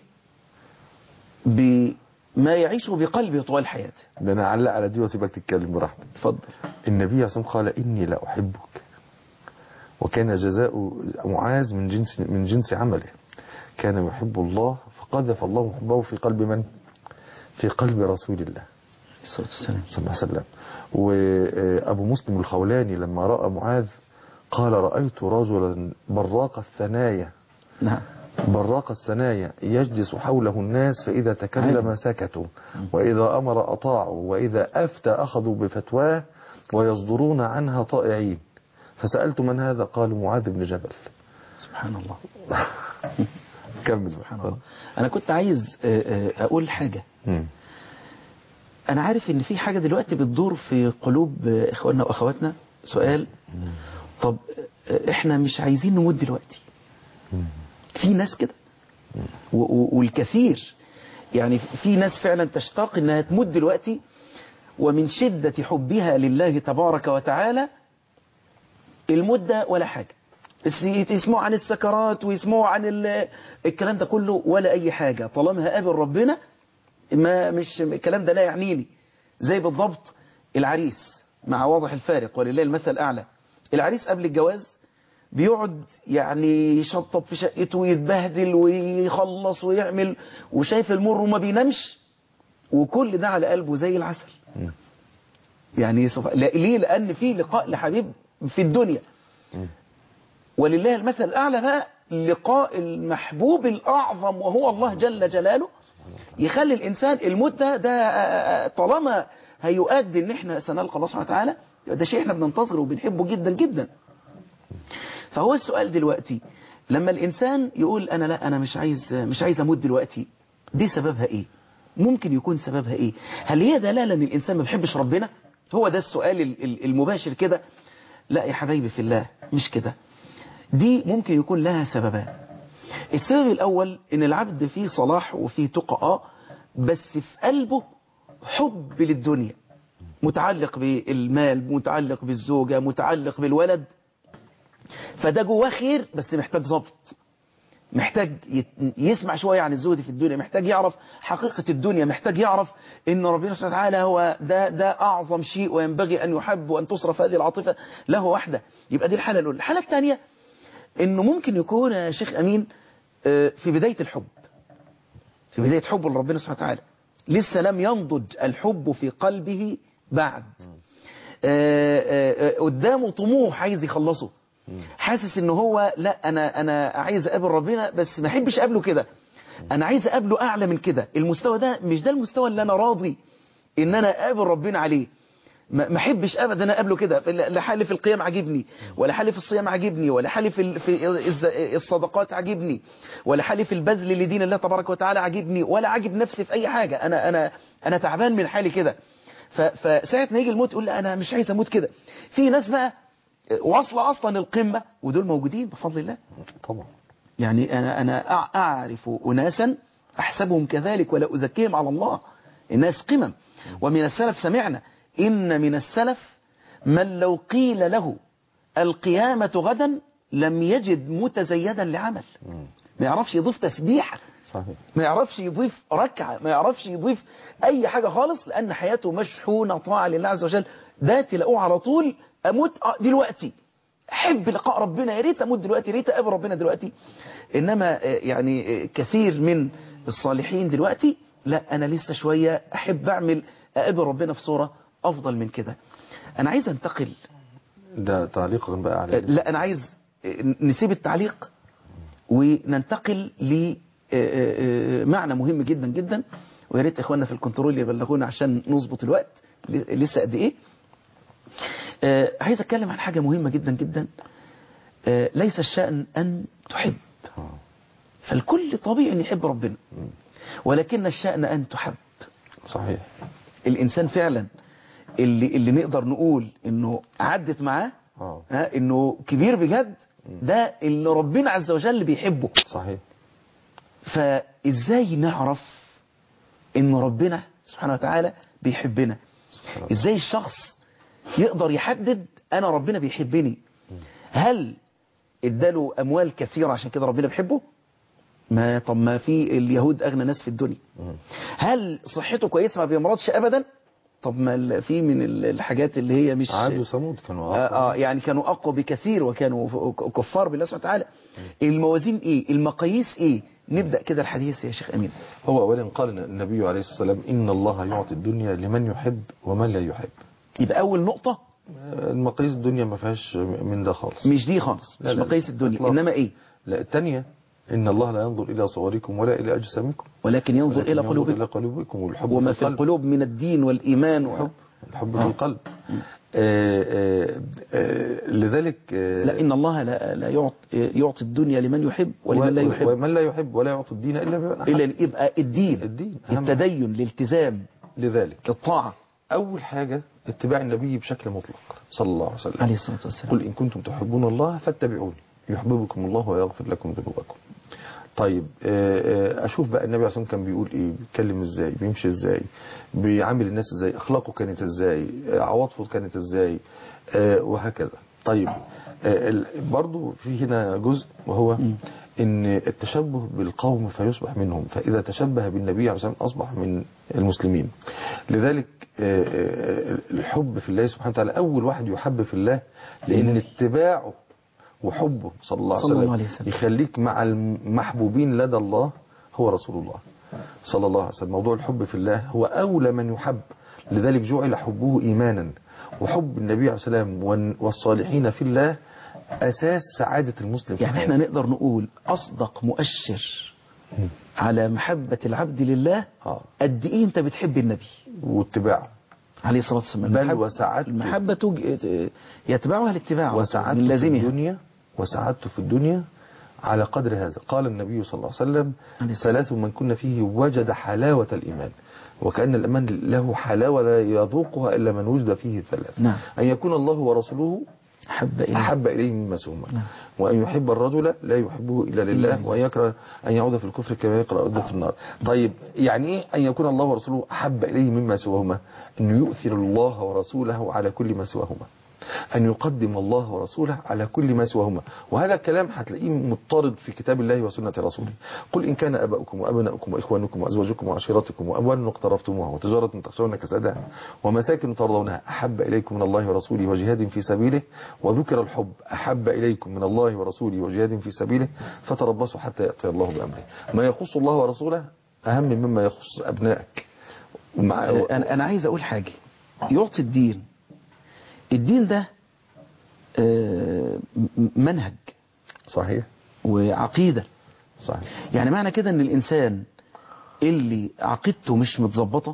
بما يعيشه بقلبه طوال حياته ده انا اعلق على دي واسيبك تتكلم براحتك اتفضل النبي عليه الصلاه والسلام قال اني لا احبك وكان جزاء معاذ من جنس من جنس عمله كان يحب الله فقذف الله حبه في قلب من في قلب رسول الله الصلاة والسلام صلى الله عليه وسلم وابو مسلم الخولاني لما راى معاذ قال رايت رجلا براق الثنايا نعم براق الثنايا يجلس حوله الناس فإذا تكلم سكتوا وإذا أمر أطاعوا وإذا أفتى أخذوا بفتواه ويصدرون عنها طائعين فسألت من هذا قالوا معاذ بن جبل سبحان الله كمل سبحان الله أنا كنت عايز آه، آه، أقول حاجة مم. أنا عارف إن في حاجة دلوقتي بتدور في قلوب آه، إخواننا وأخواتنا سؤال طب آه، إحنا مش عايزين نموت دلوقتي في ناس كده و- و- والكثير يعني في ناس فعلا تشتاق إنها تموت دلوقتي ومن شدة حبها لله تبارك وتعالى المدة ولا حاجة بس يسمعوا عن السكرات ويسمعوا عن ال- الكلام ده كله ولا أي حاجة طالما هقابل ربنا ما مش الكلام ده لا يعنيني زي بالضبط العريس مع واضح الفارق ولله المثل الأعلى العريس قبل الجواز بيقعد يعني يشطب في شقته ويتبهدل ويخلص ويعمل وشايف المر وما بينامش وكل ده على قلبه زي العسل يعني سبحان- لا- ليه لأن في لقاء لحبيب في الدنيا ولله المثل الأعلى بقى لقاء المحبوب الأعظم وهو الله جل جلاله يخلي الإنسان الموت ده ده آه، آه، طالما هيؤدي إن إحنا سنلقى الله سبحانه وتعالى ده شيء إحنا بننتظره وبنحبه جدا جدا فهو السؤال دلوقتي لما الإنسان يقول أنا لا أنا مش عايز مش عايز أموت دلوقتي دي سببها إيه؟ ممكن يكون سببها إيه؟ هل هي دلالة إن الإنسان ما بيحبش ربنا؟ هو ده السؤال ال- ال- المباشر كده لا يا حبايبي في الله مش كده دي ممكن يكون لها سببان السبب الأول إن العبد فيه صلاح وفيه تقى آه، بس في قلبه حب للدنيا متعلق بالمال متعلق بالزوجة متعلق بالولد فده جواه خير بس محتاج ضبط محتاج يت- يسمع شوية عن الزهد في الدنيا محتاج يعرف حقيقة الدنيا محتاج يعرف ان ربنا سبحانه وتعالى هو ده, ده أعظم شيء وينبغي أن يحب وأن تصرف هذه العاطفة له وحده يبقى دي الحالة الأولى الحالة الثانية انه ممكن يكون يا شيخ أمين آه، في بداية الحب في بداية حبه لربنا سبحانه وتعالى لسه لم ينضج الحب في قلبه بعد آه، آه، آه، قدامه طموح عايز يخلصه حاسس ان هو لا انا انا عايز اقابل ربنا بس ما احبش اقابله كده انا عايز اقابله اعلى من كده المستوى ده مش ده المستوى اللي انا راضي ان انا اقابل ربنا عليه ما ما احبش ابدا اقابله كده لا حالي في القيام عاجبني ولا حالي في الصيام عاجبني ولا حالي في ال- في الز- الصدقات عاجبني ولا حالي في البذل لدين الله تبارك وتعالى عاجبني ولا عاجب نفسي في اي حاجه انا انا انا تعبان من حالي كده ف- فساعه ما يجي الموت يقول لا انا مش عايز اموت كده في ناس بقى واصله اصلا القمه ودول موجودين بفضل الله طبعا يعني أنا, أنا أع- أعرف أناسا أحسبهم كذلك ولا أزكيهم على الله الناس قمم ومن السلف سمعنا إن من السلف من لو قيل له القيامة غدا لم يجد متزيدا لعمل ما يعرفش يضيف تسبيحة صحيح ما يعرفش يضيف ركعة ما يعرفش يضيف أي حاجة خالص لأن حياته مشحونة طاعة لله عز وجل ده تلاقوه على طول أموت آه دلوقتي أحب لقاء ربنا يا ريت أموت دلوقتي يا ريت أقابل ربنا دلوقتي إنما آه، يعني آه، كثير من الصالحين دلوقتي لا أنا لسه شوية أحب أعمل أقابل ربنا في صورة أفضل من كده أنا عايز أنتقل ده تعليقا بقى على لا أنا عايز نسيب التعليق وننتقل لمعنى مهم جدا جدا ويا ريت إخواننا في الكنترول يبلغونا عشان نظبط الوقت لسه قد إيه آه، عايز أتكلم عن حاجة مهمة جدا جدا آه، ليس الشأن أن تحب فالكل طبيعي أن يحب ربنا ولكن الشأن أن تحب صحيح الإنسان فعلا اللي, اللي نقدر نقول أنه عدت معاه اه ها انه كبير بجد ده اللي ربنا عز وجل بيحبه صحيح فازاي نعرف ان ربنا سبحانه وتعالى بيحبنا ازاي الشخص يقدر يحدد انا ربنا بيحبني هل اداله اموال كثيرة عشان كده ربنا بيحبه ما طب ما في اليهود اغنى ناس في الدنيا هل صحته كويسه ما بيمرضش ابدا طب ما ال- في من ال- الحاجات اللي هي مش عاد وثمود كانوا آه أقوى. آه يعني كانوا أقوى بكثير وكانوا ف- كفار بالله سبحانه وتعالى الموازين إيه المقاييس إيه نبدأ كده الحديث يا شيخ أمين هو أولا قال النبي عليه الصلاة والسلام إن الله يعطي الدنيا لمن يحب ومن لا يحب يبقى أول نقطة المقاييس الدنيا ما فيهاش من ده خالص مش دي خالص لا، مش لا، مقاييس الدنيا إطلاقاً. إنما إيه لا الثانية إن الله لا ينظر إلى صوركم ولا إلى أجسامكم ولكن ينظر ولكن إلى ينظر قلوبكم إلى قلوبكم والحب وما في في القلب القلوب من الدين والإيمان الحب الحب آه. في القلب آه، آه، آه، لذلك آه، لا إن الله لا, لا يعطي, يعطي الدنيا لمن يحب ولمن لا يحب ومن لا يحب ولا يعطي الدين إلا بمن أحب إلا يبقى الدين الدين أهم التدين الالتزام لذلك الطاعة أول حاجة اتباع النبي بشكل مطلق صلى الله عليه وسلم عليه الصلاة والسلام قل إن كنتم تحبون الله فاتبعوني يحببكم الله ويغفر لكم ذنوبكم طيب آه، آه، أشوف بقى النبي عليه الصلاة والسلام كان بيقول إيه بيتكلم إزاي بيمشي إزاي بيعامل الناس إزاي أخلاقه كانت إزاي آه، عواطفه كانت إزاي آه، وهكذا طيب آه، ال- برضو في هنا جزء وهو ان التشبه بالقوم فيصبح منهم فاذا تشبه بالنبي عليه الصلاه والسلام اصبح من المسلمين لذلك آه، آه، الحب في الله سبحانه وتعالى اول واحد يحب في الله لان اتباعه وحبه صلى الله عليه صلى وسلم, الله عليه وسلم. يخليك مع المحبوبين لدى الله هو رسول الله صلى الله عليه وسلم موضوع الحب في الله هو أولى من يحب لذلك جعل حبه إيمانا وحب النبي عليه الصلاة والسلام وال- والصالحين في الله أساس سعادة المسلم في يعني حياته. احنا نقدر نقول أصدق مؤشر على محبة العبد لله آه. قد إيه أنت بتحب النبي واتباعه عليه الصلاة والسلام بل المحبة- وسعادته. المحبة تج- يتبعها الاتباع من وسعادته في لازمها الدنيا وسعادته في الدنيا على قدر هذا قال النبي صلى الله عليه وسلم عليه الصلاة ثلاث من كنا فيه وجد حلاوة الإيمان وكأن الإيمان له حلاوة لا يذوقها إلا من وجد فيه الثلاث نعم. أن يكون الله ورسوله أحب إليه أحب إليه مما سوما نعم. وأن يحب الرجل لا يحبه إلا لله وأن يكره أن يعود في الكفر كما يقرأ يعود في النار طيب يعني إيه أن يكون الله ورسوله أحب إليه مما سواهما أن يؤثر الله ورسوله على كل ما سواهما أن يقدم الله ورسوله على كل ما سواهما وهذا الكلام هتلاقيه مضطرد في كتاب الله وسنة رسوله قل إن كان أباؤكم وأبناؤكم وإخوانكم وأزواجكم وعشيرتكم وأموال اقترفتموها وتجارة تخشون كسادها ومساكن ترضونها أحب إليكم من الله ورسوله وجهاد في سبيله وذكر الحب أحب إليكم من الله ورسوله وجهاد في سبيله فتربصوا حتى يأتي الله بأمره ما يخص الله ورسوله أهم مما يخص أبنائك ومع أنا أنا عايز أقول حاجة يعطي الدين الدين ده آه، م- منهج صحيح وعقيدة صحيح يعني معنى كده ان الانسان اللي عقيدته مش متظبطة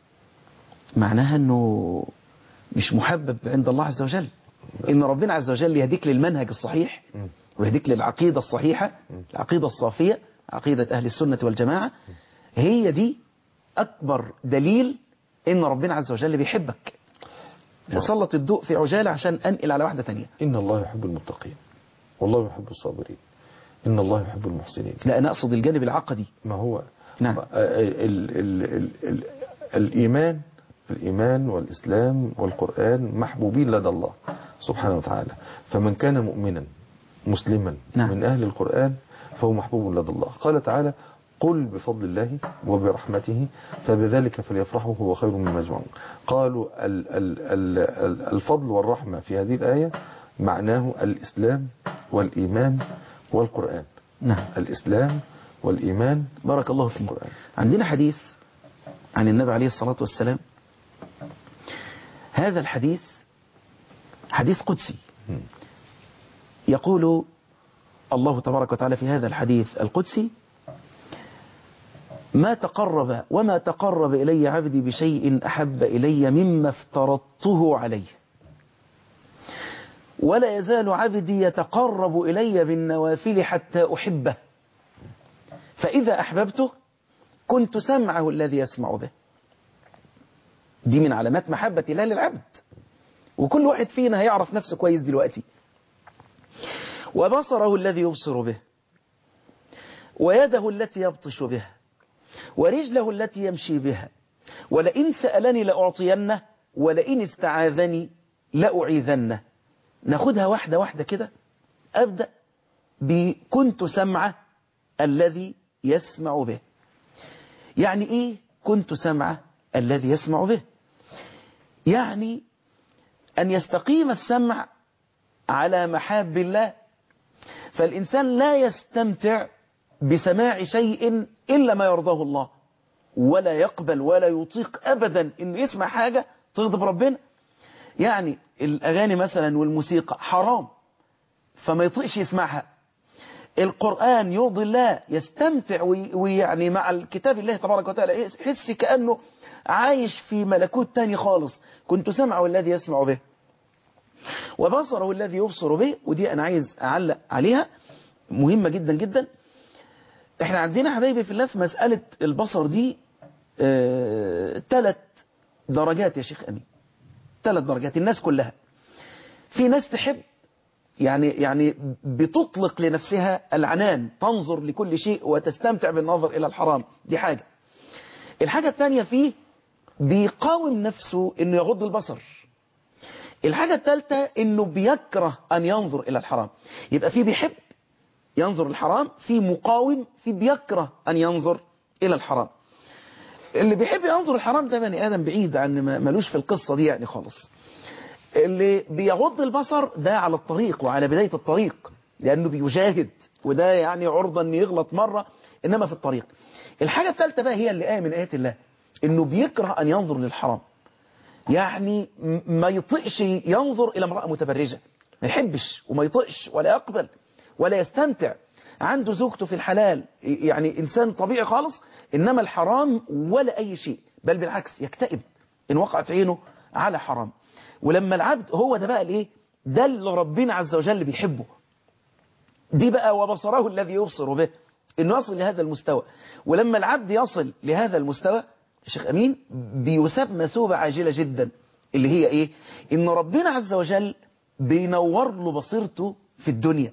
معناها انه مش محبب عند الله عز وجل ان ربنا عز وجل يهديك للمنهج الصحيح ويهديك للعقيدة الصحيحة العقيدة الصافية عقيدة اهل السنة والجماعة هي دي اكبر دليل ان ربنا عز وجل بيحبك سلط الضوء في عجالة عشان انقل على واحدة تانية إن الله يحب المتقين والله يحب الصابرين إن الله يحب المحسنين لا انا اقصد الجانب العقدي ما هو نعم. ال ال ال ال الإيمان الإيمان والإسلام والقرآن محبوبين لدى الله سبحانه وتعالى فمن كان مؤمنا مسلما نعم. من أهل القرآن فهو محبوب لدى الله قال تعالى قل بفضل الله وبرحمته فبذلك فليفرحوا هو خير مما يجمعون قالوا ال ال ال ال الفضل والرحمة في هذه الآية معناه الإسلام والإيمان والقرآن نعم الإسلام والإيمان بارك الله فيك القرآن. عندنا حديث عن النبي عليه الصلاة والسلام هذا الحديث حديث قدسي يقول الله تبارك وتعالى في هذا الحديث القدسي ما تقرب وما تقرب إلي عبدي بشيء أحب إلي مما افترضته عليه ولا يزال عبدي يتقرب إلي بالنوافل حتى أحبه فإذا أحببته كنت سمعه الذي يسمع به دي من علامات محبة الله للعبد وكل واحد فينا هيعرف نفسه كويس دلوقتي وبصره الذي يبصر به ويده التي يبطش بها ورجله التي يمشي بها ولئن سألني لأعطينه ولئن استعاذني لأعيذنه ناخدها واحدة واحدة كده أبدأ بكنت سمعه الذي يسمع به يعني إيه كنت سمعه الذي يسمع به يعني أن يستقيم السمع على محاب الله فالإنسان لا يستمتع بسماع شيء إلا ما يرضاه الله ولا يقبل ولا يطيق أبدا أنه يسمع حاجة تغضب ربنا يعني الأغاني مثلا والموسيقى حرام فما يطيقش يسمعها القرآن يرضي الله يستمتع وي- ويعني مع الكتاب الله تبارك وتعالى يحس كأنه عايش في ملكوت تاني خالص كنت سمعه الذي يسمع به وبصره الذي يبصر به ودي أنا عايز أعلق عليها مهمة جدا جدا احنا عندنا حبايبي في الله في مسألة البصر دي ثلاث درجات يا شيخ أمين ثلاث درجات الناس كلها في ناس تحب يعني يعني بتطلق لنفسها العنان تنظر لكل شيء وتستمتع بالنظر إلى الحرام دي حاجة الحاجة الثانية فيه بيقاوم نفسه انه يغض البصر الحاجة الثالثة انه بيكره ان ينظر الى الحرام يبقى في بيحب ينظر الحرام في مقاوم في بيكره ان ينظر الى الحرام اللي بيحب ينظر الحرام ده بني ادم بعيد عن ما- ملوش في القصة دي يعني خالص اللي بيغض البصر ده على الطريق وعلى بداية الطريق لأنه بيجاهد وده يعني عرضة أن يغلط مرة إنما في الطريق الحاجة الثالثة بقى هي اللي آية من آيات الله إنه بيكره أن ينظر للحرام يعني م- ما يطقش ينظر إلى امرأة متبرجة ما يحبش وما يطقش ولا يقبل ولا يستمتع عنده زوجته في الحلال يعني إنسان طبيعي خالص إنما الحرام ولا أي شيء بل بالعكس يكتئب إن وقعت عينه على حرام ولما العبد هو ده بقى الايه ده اللي ربنا عز وجل بيحبه دي بقى وبصره الذي يبصر به انه يصل لهذا المستوى ولما العبد يصل لهذا المستوى يا شيخ امين بيثاب مثوبة عاجلة جدا اللي هي ايه ان ربنا عز وجل بينور له بصيرته في الدنيا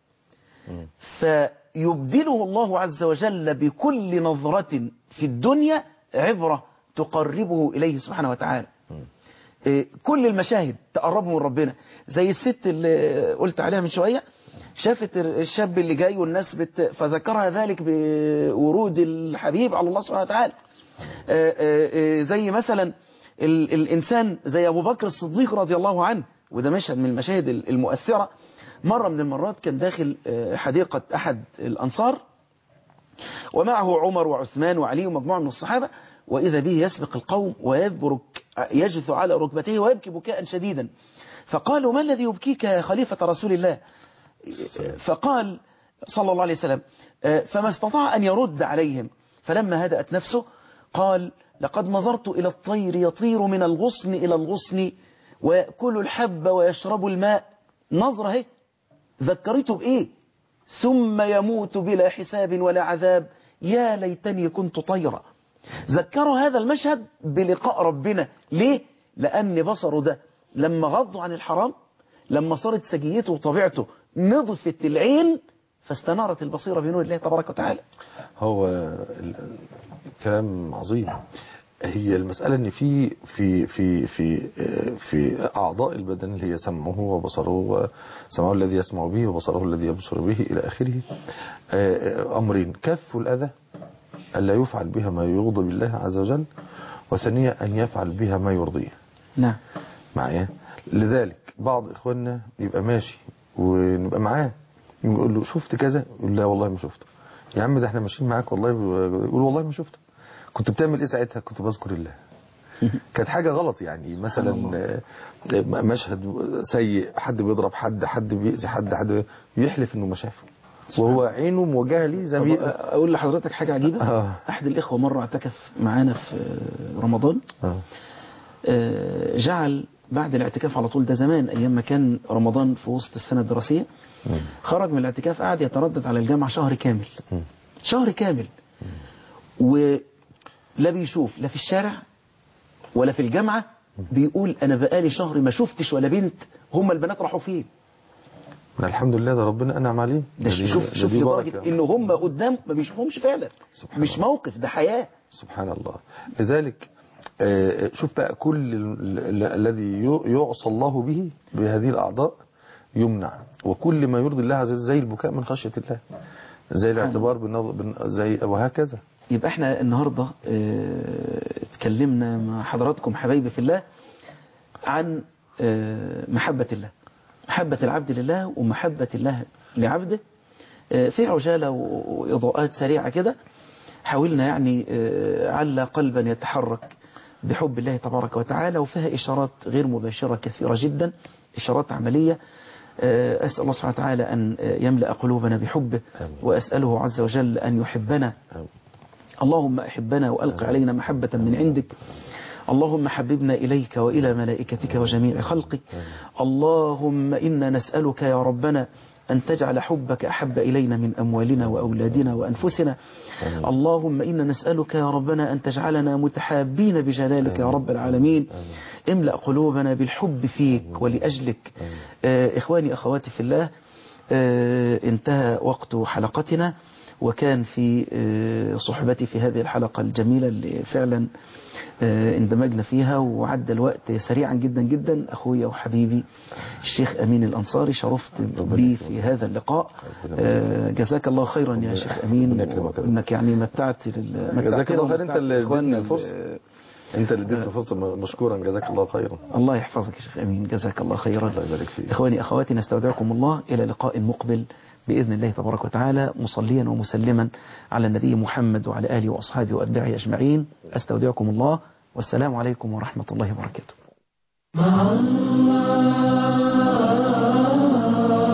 فيبدله الله عز وجل بكل نظرة في الدنيا عبرة تقربه إليه سبحانه وتعالى إيه، كل المشاهد تقربه من ربنا زي الست اللي قلت عليها من شوية شافت الشاب اللي جاي والناس بت... فذكرها ذلك بورود الحبيب على الله سبحانه وتعالى آه، آه، آه، زي مثلا ال... الإنسان زي أبو بكر الصديق رضي الله عنه وده مشهد من المشاهد المؤثرة مرة من المرات كان داخل آه، حديقة أحد الأنصار ومعه عمر وعثمان وعلي ومجموعة من الصحابة وإذا به يسبق القوم ويبرك يجث على ركبتيه ويبكي بكاء شديدا فقالوا ما الذي يبكيك يا خليفة رسول الله فقال صلى الله عليه وسلم آه، فما استطاع أن يرد عليهم فلما هدأت نفسه قال لقد نظرت إلى الطير يطير من الغصن إلى الغصن ويأكل الحب ويشرب الماء نظرة هي ذكرته بإيه ثم يموت بلا حساب ولا عذاب يا ليتني كنت طيرا ذكروا هذا المشهد بلقاء ربنا ليه؟ لأن بصره ده لما غضوا عن الحرام لما صارت سجيته وطبيعته نضفت العين فاستنارت البصيرة بنور الله تبارك وتعالى هو ال- الكلام عظيم هي المسألة ان في في في في في اعضاء البدن اللي هي سمعه وبصره وسمعه الذي يسمع به وبصره الذي يبصر به الى اخره آه، امرين كف الاذى الا يفعل بها ما يغضب الله عز وجل وثانيا ان يفعل بها ما يرضيه نعم معايا لذلك بعض اخواننا يبقى ماشي ونبقى معاه يقول له شفت كذا يقول لا والله ما شفته يا عم ده احنا ماشيين معاك والله يقول والله ما شفته كنت بتعمل ايه ساعتها كنت بذكر الله كانت حاجة غلط يعني مثلا آه، مشهد سيء حد بيضرب حد حد بيأذي حد حد يحلف انه ما شافه وهو عينه موجهة ليه زي طب ما أقول لحضرتك حاجة عجيبة آه. أحد الإخوة مرة اعتكف معانا في رمضان آه. آه، جعل بعد الاعتكاف على طول ده زمان أيام ما كان رمضان في وسط السنة الدراسية مم. خرج من الاعتكاف قعد يتردد على الجامعة شهر كامل مم. شهر كامل ولا بيشوف لا في الشارع ولا في الجامعة بيقول أنا بقالي شهر ما شفتش ولا بنت هم البنات راحوا فين الحمد لله ده ربنا انعم عليه ده دي- شوف ده شوف دي لدرجة بركة. ان هم قدام ما بيشوفهمش فعلا سبحان مش الله. موقف ده حياة سبحان الله لذلك آه، شوف بقى كل ال- ال- الذي ي- يعصى الله به بهذه الأعضاء يمنع وكل ما يرضي الله عز وجل زي البكاء من خشية الله زي الاعتبار بالنظر بال- زي وهكذا يبقى احنا النهاردة اه اتكلمنا مع حضراتكم حبايبي في الله عن اه محبة الله محبة العبد لله ومحبة الله لعبده اه في عجالة و- وإضاءات سريعة كده حاولنا يعني اه عل قلبا يتحرك بحب الله تبارك وتعالى وفيها إشارات غير مباشرة كثيرة جدا إشارات عملية اه أسأل الله سبحانه وتعالى أن اه يملأ قلوبنا بحبه آمين. وأسأله عز وجل أن يحبنا آمين. اللهم أحبنا وألق علينا محبة من عندك اللهم حببنا إليك وإلى ملائكتك وجميع خلقك اللهم إنا نسألك يا ربنا أن تجعل حبك أحب إلينا من أموالنا وأولادنا وأنفسنا اللهم إنا نسألك يا ربنا أن تجعلنا متحابين بجلالك يا رب العالمين املأ قلوبنا بالحب فيك ولأجلك آه إخواني أخواتي في الله آه انتهى وقت حلقتنا وكان في آه، صحبتي في هذه الحلقة الجميلة اللي فعلا آه، اندمجنا فيها وعدى الوقت سريعا جدا جدا أخويا وحبيبي الشيخ أمين الأنصاري شرفت بي في هذا اللقاء آه، جزاك الله خيرا يا شيخ أمين ربنا يكرمك. إنك يعني متعت لل- جزاك متعتنا الله خير انت ومتعت اللي إخواننا اديتني الفرصة ال- انت اللي اديتني فرصة مشكورا جزاك الله خيرا الله يحفظك يا شيخ أمين جزاك الله خيرا الله يبارك فيك. إخواني أخواتي نستودعكم الله إلى لقاء مقبل بإذن الله تبارك وتعالى مصليا ومسلما على النبي محمد وعلى آله وأصحابه وأتباعه أجمعين أستودعكم الله والسلام عليكم ورحمة الله وبركاته